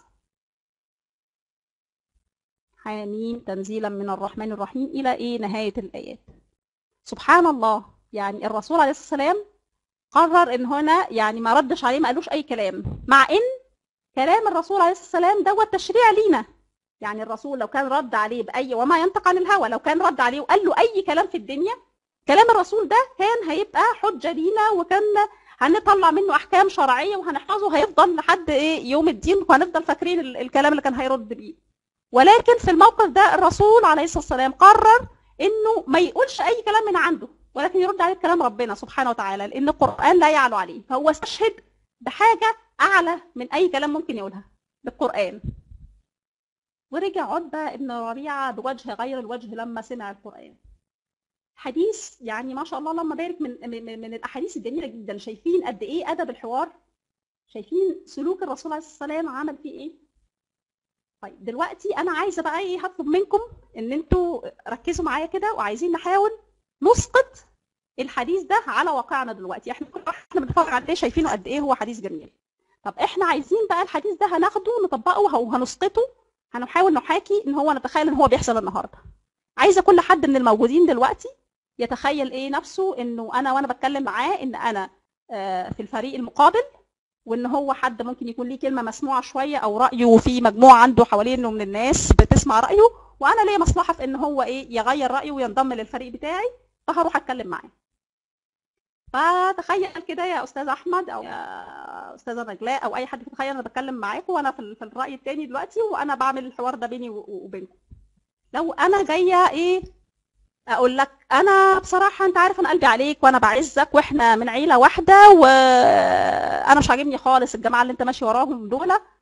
حاميم تنزيلا من الرحمن الرحيم الى ايه نهايه الايات سبحان الله يعني الرسول عليه الصلاه والسلام قرر ان هنا يعني ما ردش عليه ما قالوش اي كلام مع ان كلام الرسول عليه الصلاه والسلام دوت تشريع لينا يعني الرسول لو كان رد عليه باي وما ينطق عن الهوى لو كان رد عليه وقال له اي كلام في الدنيا كلام الرسول ده كان هيبقى حجه لينا وكان هنطلع منه احكام شرعيه وهنحفظه هيفضل لحد ايه يوم الدين وهنفضل فاكرين ال- الكلام اللي كان هيرد بيه ولكن في الموقف ده الرسول عليه الصلاه والسلام قرر انه ما يقولش اي كلام من عنده ولكن يرد عليه كلام ربنا سبحانه وتعالى لان القران لا يعلو عليه فهو استشهد بحاجه اعلى من اي كلام ممكن يقولها بالقران ورجع عتبه ابن ربيعه بوجه غير الوجه لما سمع القران حديث يعني ما شاء الله اللهم بارك من من, من الاحاديث الجميله جدا شايفين قد ايه ادب الحوار شايفين سلوك الرسول عليه الصلاه والسلام عمل فيه ايه طيب دلوقتي انا عايزه بقى ايه هطلب منكم ان انتوا ركزوا معايا كده وعايزين نحاول نسقط الحديث ده على واقعنا دلوقتي احنا كل احنا بنتفرج عليه شايفينه قد ايه هو حديث جميل طب احنا عايزين بقى الحديث ده هناخده نطبقه وهنسقطه هنحاول نحاكي ان هو نتخيل ان هو بيحصل النهارده عايزه كل حد من الموجودين دلوقتي يتخيل ايه نفسه انه انا وانا بتكلم معاه ان انا آه، في الفريق المقابل وان هو حد ممكن يكون ليه كلمه مسموعه شويه او رايه في مجموعه عنده حوالينه من الناس بتسمع رايه وانا ليا مصلحه في ان هو ايه يغير رايه وينضم للفريق بتاعي فهروح اتكلم معاه فتخيل كده يا استاذ احمد او يا استاذه نجلاء او اي حد تخيل انا بتكلم معاكم وانا في ال- في الراي التاني دلوقتي وانا بعمل الحوار ده بيني و- و- وبينكم لو انا جايه ايه اقول لك انا بصراحه انت عارف انا قلبي عليك وانا بعزك واحنا من عيله واحده وانا مش عاجبني خالص الجماعه اللي انت ماشي وراهم دول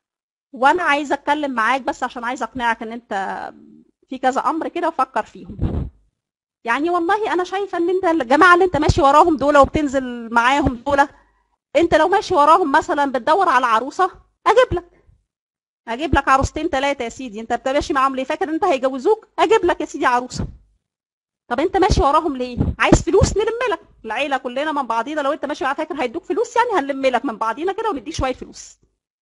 وانا عايزه اتكلم معاك بس عشان عايزه اقنعك ان انت في كذا امر كده وفكر فيهم يعني والله انا شايفه ان انت الجماعه اللي انت ماشي وراهم دول وبتنزل معاهم دول انت لو ماشي وراهم مثلا بتدور على عروسه اجيب لك اجيب لك عروستين ثلاثه يا سيدي انت ماشي معاهم ليه فاكر ان انت هيجوزوك اجيب لك يا سيدي عروسه طب انت ماشي وراهم ليه عايز فلوس نلم لك العيله كلنا من بعضينا لو انت ماشي معاها فاكر هيدوك فلوس يعني هنلم لك من بعضينا كده ونديك شويه فلوس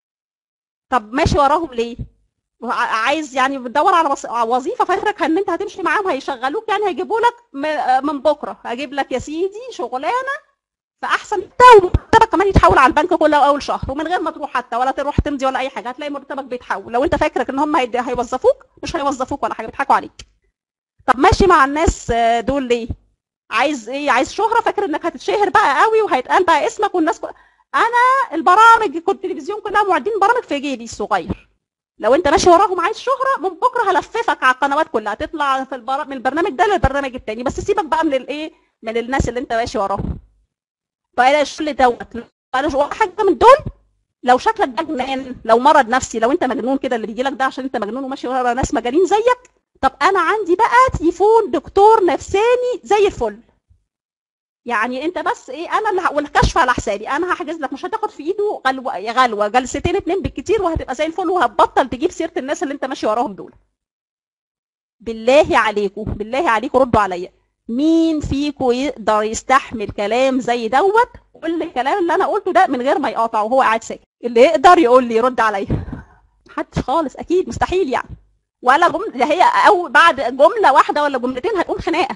طب ماشي وراهم ليه عايز يعني بتدور على وظيفه فاكرك ان انت هتمشي معاهم هيشغلوك يعني هيجيبوا لك من بكره هجيب لك يا سيدي شغلانه فاحسن مرتبك كمان يتحول على البنك كله اول شهر ومن غير ما تروح حتى ولا تروح تمضي ولا اي حاجه هتلاقي مرتبك بيتحول لو انت فاكرك ان هم هيوظفوك مش هيوظفوك ولا حاجه بيضحكوا عليك طب ماشي مع الناس دول ليه عايز ايه عايز شهره فاكر انك هتتشهر بقى قوي وهيتقال بقى اسمك والناس كل... انا البرامج كنت التلفزيون كلها معدين برامج في جيبي الصغير لو انت ماشي وراهم عايز شهره من بكره هلففك على القنوات كلها تطلع في البر... من البرنامج ده للبرنامج الثاني بس سيبك بقى من الايه من الناس اللي انت ماشي وراهم بلاش اللي دوت بلاش ولا حاجه من دول لو شكلك ده جنان لو مرض نفسي لو انت مجنون كده اللي بيجي لك ده عشان انت مجنون وماشي ورا ناس مجانين زيك طب انا عندي بقى تليفون دكتور نفساني زي الفل يعني انت بس ايه انا اللي والكشف على حسابي انا هحجز لك مش هتاخد في ايده غلوه غلوه جلستين اتنين بالكتير وهتبقى زي الفل وهتبطل تجيب سيره الناس اللي انت ماشي وراهم دول بالله عليكم بالله عليكم ردوا عليا مين فيكم يقدر يستحمل كلام زي دوت كل الكلام اللي انا قلته ده من غير ما يقاطع وهو قاعد ساكت اللي يقدر يقول لي يرد عليا محدش خالص اكيد مستحيل يعني ولا جمله هي او بعد جمله واحده ولا جملتين هتقوم خناقه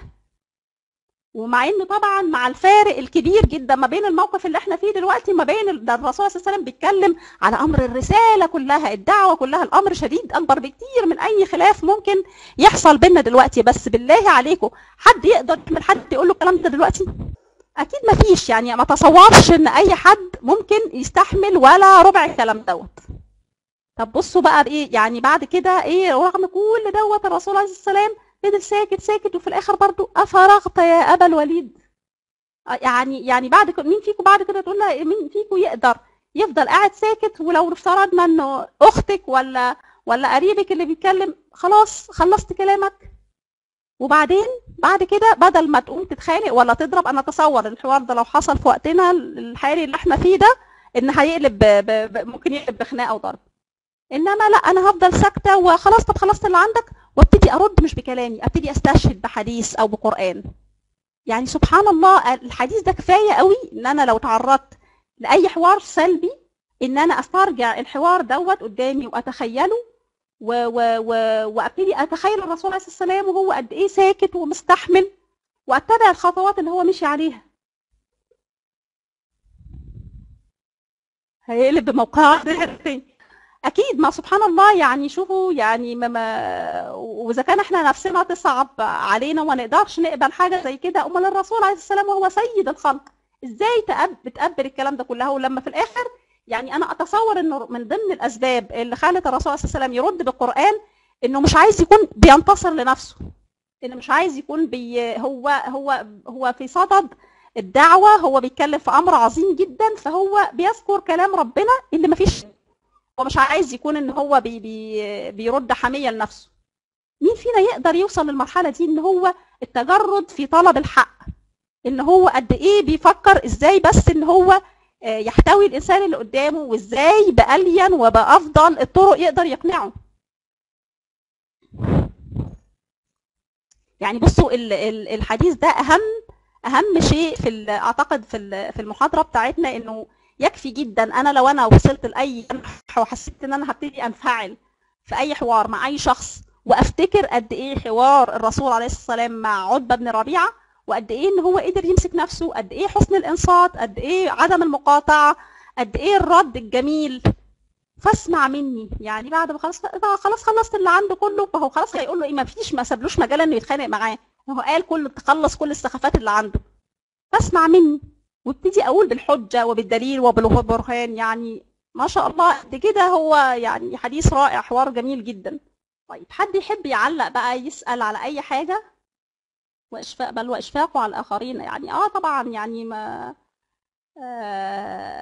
ومع ان طبعا مع الفارق الكبير جدا ما بين الموقف اللي احنا فيه دلوقتي ما بين الرسول صلى الله عليه وسلم بيتكلم على امر الرساله كلها الدعوه كلها الامر شديد اكبر بكتير من اي خلاف ممكن يحصل بينا دلوقتي بس بالله عليكم حد يقدر من حد يقول له الكلام ده دلوقتي اكيد ما فيش يعني ما تصورش ان اي حد ممكن يستحمل ولا ربع الكلام دوت طب بصوا بقى ايه يعني بعد كده ايه رغم كل دوت الرسول عليه السلام فضل ساكت ساكت وفي الاخر برضو افرغت يا ابا الوليد يعني يعني بعد مين فيكم بعد كده تقول لها مين فيكم يقدر يفضل قاعد ساكت ولو افترضنا انه اختك ولا ولا قريبك اللي بيتكلم خلاص خلصت كلامك وبعدين بعد كده بدل ما تقوم تتخانق ولا تضرب انا اتصور الحوار ده لو حصل في وقتنا الحالي اللي احنا فيه ده ان هيقلب ممكن يقلب بخناقه وضرب انما لا انا هفضل ساكته وخلاص طب خلصت اللي عندك وابتدي ارد مش بكلامي ابتدي استشهد بحديث او بقران يعني سبحان الله الحديث ده كفايه قوي ان انا لو تعرضت لاي حوار سلبي ان انا استرجع الحوار دوت قدامي واتخيله و و و وابتدي اتخيل الرسول عليه الصلاه والسلام وهو قد ايه ساكت ومستحمل واتبع الخطوات اللي هو مشي عليها هيقلب بموقعه تاني اكيد ما سبحان الله يعني شوفوا يعني ما, ما واذا كان احنا نفسنا تصعب علينا وما نقدرش نقبل حاجه زي كده امال الرسول عليه السلام وهو سيد الخلق ازاي تقبل بتقبل الكلام ده كله ولما في الاخر يعني انا اتصور انه من ضمن الاسباب اللي خلت الرسول عليه السلام يرد بالقران انه مش عايز يكون بينتصر لنفسه انه مش عايز يكون بي هو هو هو في صدد الدعوه هو بيتكلم في امر عظيم جدا فهو بيذكر كلام ربنا اللي ما فيش هو مش عايز يكون ان هو بي بي بيرد حميه لنفسه مين فينا يقدر يوصل للمرحله دي ان هو التجرد في طلب الحق ان هو قد ايه بيفكر ازاي بس ان هو يحتوي الانسان اللي قدامه وازاي بالين وبافضل الطرق يقدر يقنعه يعني بصوا الحديث ده اهم اهم شيء في اعتقد في في المحاضره بتاعتنا انه يكفي جدا انا لو انا وصلت لاي وحسيت ان انا هبتدي انفعل في اي حوار مع اي شخص وافتكر قد ايه حوار الرسول عليه الصلاه والسلام مع عتبه بن ربيعه وقد ايه ان هو قدر يمسك نفسه قد ايه حسن الانصات قد ايه عدم المقاطعه قد ايه الرد الجميل فاسمع مني يعني بعد ما خلاص خلاص خلصت اللي عنده كله فهو خلاص هيقول له ايه ما فيش ما سابلوش مجال انه يتخانق معاه هو قال كل تخلص كل السخافات اللي عنده فاسمع مني وابتدي اقول بالحجه وبالدليل وبالبرهان يعني ما شاء الله قد كده هو يعني حديث رائع حوار جميل جدا طيب حد يحب يعلق بقى يسال على اي حاجه واشفاق بل واشفاقه على الاخرين يعني اه طبعا يعني ما آه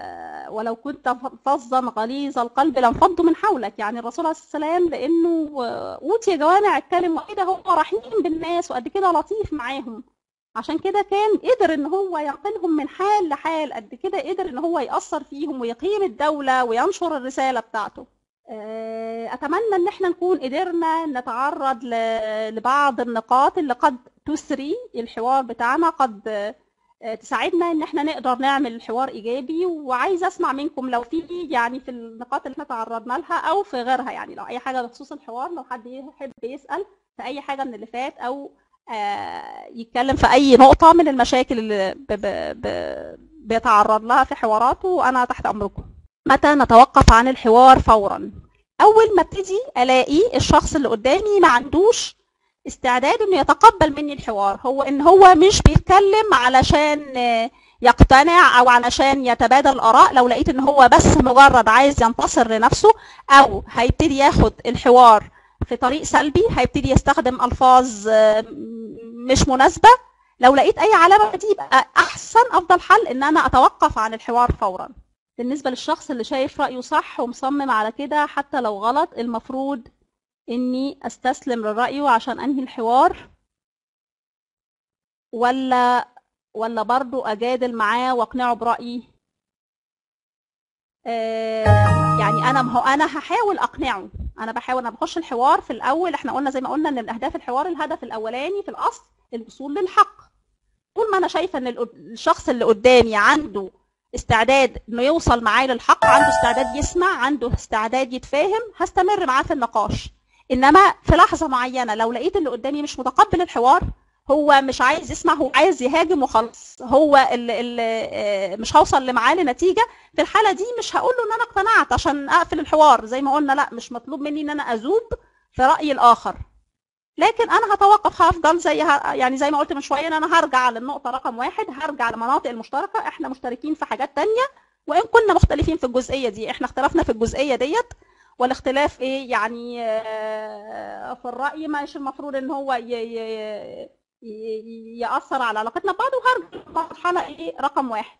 ولو كنت فظا غليظ القلب لانفضوا من حولك يعني الرسول عليه السلام لانه اوتي جوامع الكلم وايه هو رحيم بالناس وقد كده لطيف معاهم عشان كده كان قدر ان هو ينقلهم من حال لحال قد كده قدر ان هو يأثر فيهم ويقيم الدولة وينشر الرسالة بتاعته آه، اتمنى ان احنا نكون قدرنا نتعرض ل- لبعض النقاط اللي قد تسري الحوار بتاعنا قد آه، تساعدنا ان احنا نقدر نعمل حوار ايجابي وعايزه اسمع منكم لو في يعني في النقاط اللي احنا تعرضنا لها او في غيرها يعني لو اي حاجه بخصوص الحوار لو حد يحب يسال في اي حاجه من اللي فات او آه، يتكلم في اي نقطه من المشاكل اللي ب- ب- ب- بيتعرض لها في حواراته وانا تحت امركم متى نتوقف عن الحوار فورا اول ما ابتدي الاقي الشخص اللي قدامي ما عندوش استعداد انه يتقبل مني الحوار هو ان هو مش بيتكلم علشان آه، يقتنع او علشان يتبادل اراء لو لقيت ان هو بس مجرد عايز ينتصر لنفسه او هيبتدي ياخد الحوار في طريق سلبي هيبتدي يستخدم الفاظ آه، مش مناسبه لو لقيت اي علامه دي يبقى احسن افضل حل ان انا اتوقف عن الحوار فورا بالنسبه للشخص اللي شايف رايه صح ومصمم على كده حتى لو غلط المفروض اني استسلم لرأيه عشان انهي الحوار ولا ولا برضو اجادل معاه واقنعه برأيي آه يعني انا ما هو انا هحاول اقنعه انا بحاول انا بخش الحوار في الاول احنا قلنا زي ما قلنا ان من اهداف الحوار الهدف الاولاني في الاصل الوصول للحق طول ما انا شايفه ان الق- الشخص اللي قدامي عنده استعداد انه يوصل معايا للحق عنده استعداد يسمع عنده استعداد يتفاهم هستمر معاه في النقاش انما في لحظه معينه لو لقيت اللي قدامي مش متقبل الحوار هو مش عايز يسمع هو عايز يهاجم وخلاص هو اللي اللي مش هوصل لمعاه لنتيجه في الحاله دي مش هقول له ان انا اقتنعت عشان اقفل الحوار زي ما قلنا لا مش مطلوب مني ان انا اذوب في راي الاخر لكن انا هتوقف هفضل زي ه- يعني زي ما قلت من شويه ان انا هرجع للنقطه رقم واحد هرجع للمناطق المشتركه احنا مشتركين في حاجات تانية وان كنا مختلفين في الجزئيه دي احنا اختلفنا في الجزئيه ديت والاختلاف ايه يعني آه، في الراي مش المفروض ان هو ي- ي- ي- ياثر على علاقتنا ببعض وهرجع للمرحله ايه رقم واحد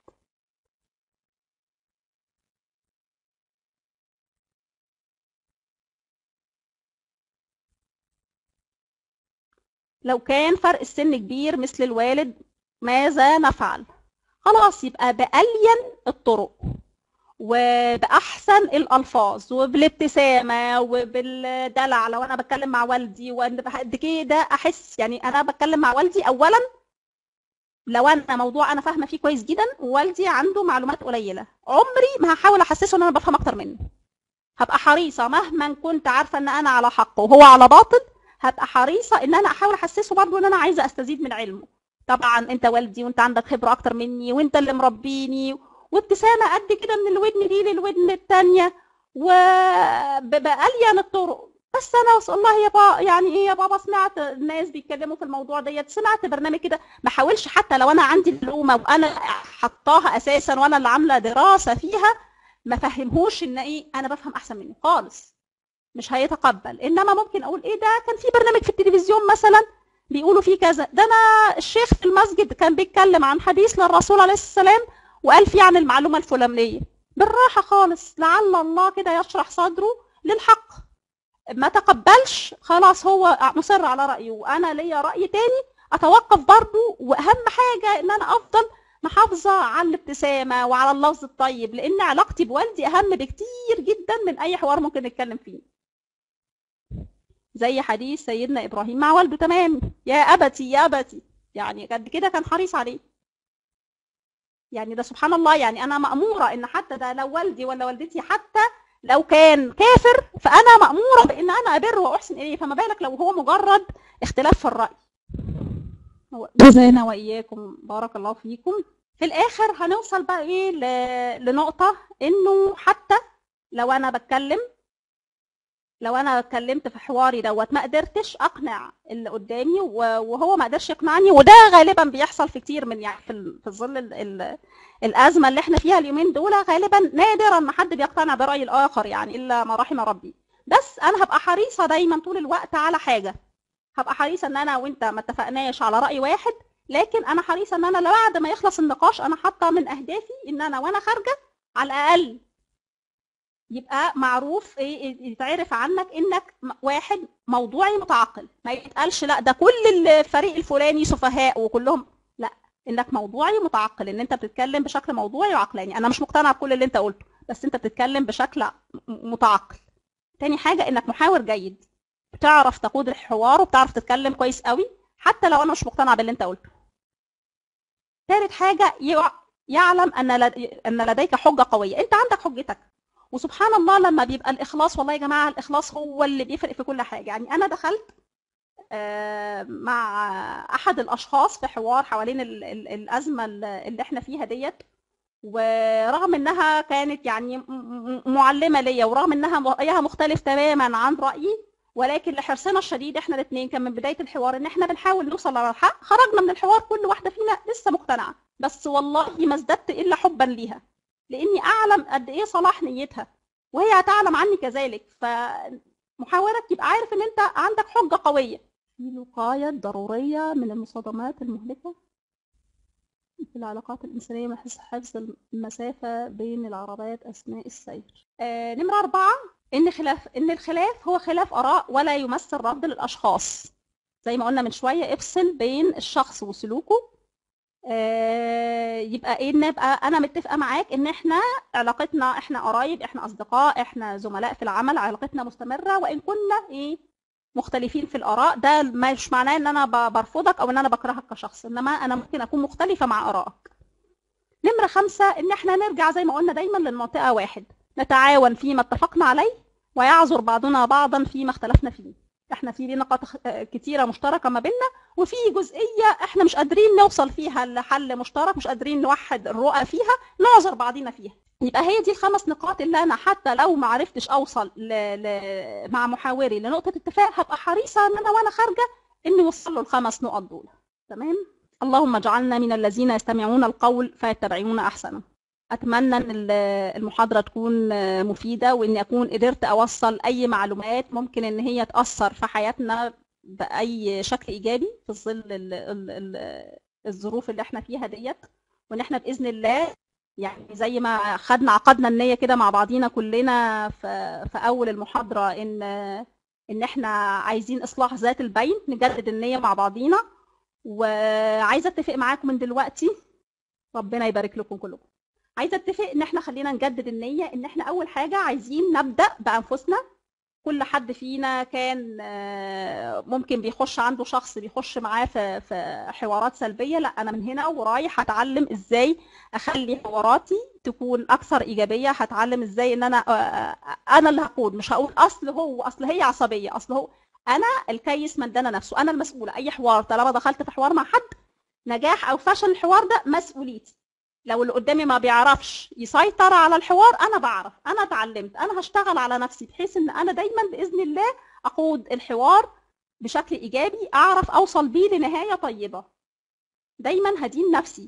لو كان فرق السن كبير مثل الوالد ماذا نفعل خلاص يبقى بألين الطرق وبأحسن الألفاظ وبالابتسامة وبالدلع لو أنا بتكلم مع والدي وأنا قد كده أحس يعني أنا بتكلم مع والدي أولا لو أنا موضوع أنا فاهمة فيه كويس جدا ووالدي عنده معلومات قليلة عمري ما هحاول أحسسه إن أنا بفهم أكتر منه هبقى حريصة مهما كنت عارفة إن أنا على حق وهو على باطل هبقى حريصة إن أنا أحاول أحسسه برضه إن أنا عايزة أستزيد من علمه طبعا أنت والدي وأنت عندك خبرة أكتر مني وأنت اللي مربيني وابتسامة قد كده من الودن دي للودن التانية وبألين الطرق بس انا وص- والله يا بابا يعني ايه يا بابا سمعت الناس بيتكلموا في الموضوع ديت سمعت برنامج كده ما حاولش حتى لو انا عندي المعلومه وانا حطاها اساسا وانا اللي عامله دراسه فيها ما فهمهوش ان ايه انا بفهم احسن منه خالص مش هيتقبل انما ممكن اقول ايه ده كان في برنامج في التلفزيون مثلا بيقولوا فيه كذا ده انا الشيخ في المسجد كان بيتكلم عن حديث للرسول عليه السلام وقال فيه عن المعلومه الفلانيه بالراحه خالص لعل الله كده يشرح صدره للحق ما تقبلش خلاص هو مصر على رايه وانا ليا راي تاني اتوقف برضه واهم حاجه ان انا افضل محافظه على الابتسامه وعلى اللفظ الطيب لان علاقتي بوالدي اهم بكتير جدا من اي حوار ممكن نتكلم فيه زي حديث سيدنا ابراهيم مع والده تمام يا ابتي يا ابتي يعني قد كده كان حريص عليه يعني ده سبحان الله يعني انا ماموره ان حتى ده لو والدي ولا والدتي حتى لو كان كافر فانا ماموره بان انا ابر واحسن اليه فما بالك لو هو مجرد اختلاف في الراي هو جزانا واياكم بارك الله فيكم في الاخر هنوصل بقى ايه ل- لنقطه انه حتى لو انا بتكلم لو انا اتكلمت في حواري دوت ما قدرتش اقنع اللي قدامي و- وهو ما قدرش يقنعني وده غالبا بيحصل في كتير من يعني في ال- في ظل ال- ال- الازمه اللي احنا فيها اليومين دول غالبا نادرا ما حد بيقتنع براي الاخر يعني الا ما رحم ربي بس انا هبقى حريصه دايما طول الوقت على حاجه هبقى حريصه ان انا وانت ما اتفقناش على راي واحد لكن انا حريصه ان انا بعد ما يخلص النقاش انا حاطه من اهدافي ان انا وانا خارجه على الاقل يبقى معروف ايه يتعرف عنك انك م- واحد موضوعي متعقل ما يتقالش لا ده كل الفريق الفلاني سفهاء وكلهم لا انك موضوعي متعقل ان انت بتتكلم بشكل موضوعي وعقلاني انا مش مقتنعه بكل اللي انت قلته بس انت بتتكلم بشكل م- متعقل تاني حاجه انك محاور جيد بتعرف تقود الحوار وبتعرف تتكلم كويس قوي حتى لو انا مش مقتنعه باللي انت قلته تالت حاجه يع- يعلم ان لد- ان لديك حجه قويه انت عندك حجتك وسبحان الله لما بيبقى الاخلاص والله يا جماعه الاخلاص هو اللي بيفرق في كل حاجه يعني انا دخلت آه، مع احد الاشخاص في حوار حوالين ال- ال- الازمه اللي احنا فيها ديت ورغم انها كانت يعني م- م- معلمه ليا ورغم انها رايها مختلف تماما عن رايي ولكن لحرصنا الشديد احنا الاثنين كان من بدايه الحوار ان احنا بنحاول نوصل على الحق خرجنا من الحوار كل واحده فينا لسه مقتنعه بس والله ما ازددت الا حبا ليها لاني اعلم قد ايه صلاح نيتها وهي هتعلم عني كذلك فمحاورك يبقى عارف ان انت عندك حجه قويه في الوقايه الضروريه من المصادمات المهلكه في العلاقات الإنسانية من حيث حفظ المسافة بين العربات أثناء السير. آه نمرة أربعة إن خلاف إن الخلاف هو خلاف آراء ولا يمثل رد للأشخاص. زي ما قلنا من شوية افصل بين الشخص وسلوكه. آه يبقى إيه نبقى أنا متفقة معاك إن إحنا علاقتنا إحنا قرايب إحنا أصدقاء إحنا زملاء في العمل علاقتنا مستمرة وإن كنا إيه مختلفين في الآراء ده مش معناه إن أنا ب- برفضك أو إن أنا بكرهك كشخص إنما أنا ممكن أكون مختلفة مع آرائك. نمرة خمسة إن إحنا نرجع زي ما قلنا دايما للمنطقة واحد نتعاون فيما اتفقنا عليه ويعذر بعضنا بعضا فيما اختلفنا فيه إحنا في نقاط خ- آه، كتيرة مشتركة ما بيننا وفي جزئية إحنا مش قادرين نوصل فيها لحل مشترك مش قادرين نوحد الرؤى فيها نعذر بعضنا فيها يبقى هي دي الخمس نقاط اللي انا حتى لو ما عرفتش اوصل ل... ل... مع محاوري لنقطه اتفاق هبقى حريصه ان انا وانا خارجه اني اوصل له الخمس نقط دول تمام اللهم اجعلنا من الذين يستمعون القول فيتبعون احسنه اتمنى ان ال- المحاضره تكون مفيده واني اكون قدرت اوصل اي معلومات ممكن ان هي تاثر في حياتنا باي شكل ايجابي في ظل ال... ال... ال... الظروف اللي احنا فيها ديت وان احنا باذن الله يعني زي ما خدنا عقدنا النية كده مع بعضينا كلنا في, في أول المحاضرة إن إن إحنا عايزين إصلاح ذات البين نجدد النية مع بعضينا وعايزة أتفق معاكم من دلوقتي ربنا يبارك لكم كلكم عايزة أتفق إن إحنا خلينا نجدد النية إن إحنا أول حاجة عايزين نبدأ بأنفسنا كل حد فينا كان آه، ممكن بيخش عنده شخص بيخش معاه في في حوارات سلبية لا أنا من هنا ورايح هتعلم إزاي اخلي حواراتي تكون اكثر ايجابيه هتعلم ازاي ان انا آه، انا اللي هقود مش هقول اصل هو اصل هي عصبيه اصل هو انا الكيس من دنا نفسه انا المسؤوله اي حوار طالما دخلت في حوار مع حد نجاح او فشل الحوار ده مسؤوليتي لو اللي قدامي ما بيعرفش يسيطر على الحوار انا بعرف انا اتعلمت انا هشتغل على نفسي بحيث ان انا دايما باذن الله اقود الحوار بشكل ايجابي اعرف اوصل بيه لنهايه طيبه دايما هدين نفسي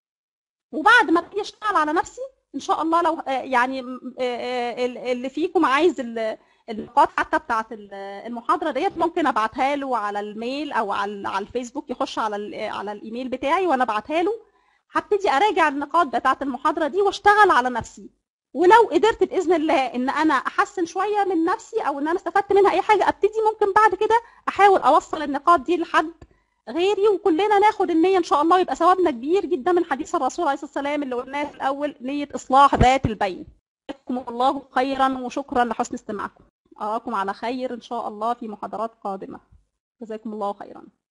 وبعد ما ابتدي اشتغل على نفسي ان شاء الله لو آه، يعني م- آه، آه، ال- اللي فيكم عايز ال- النقاط حتى بتاعت ال- المحاضره ديت ممكن ابعتها له على الميل او على على الفيسبوك يخش على ال- على الايميل بتاعي وانا ابعتها له هبتدي اراجع النقاط بتاعت المحاضره دي واشتغل على نفسي ولو قدرت باذن الله ان انا احسن شويه من نفسي او ان انا استفدت منها اي حاجه ابتدي ممكن بعد كده احاول اوصل النقاط دي لحد غيري وكلنا ناخد النية إن شاء الله ويبقى ثوابنا كبير جدا من حديث الرسول عليه الصلاة والسلام اللي قلناه في الأول نية إصلاح ذات البين. جزاكم الله خيرا وشكرا لحسن استماعكم. أراكم على خير إن شاء الله في محاضرات قادمة. جزاكم الله خيرا.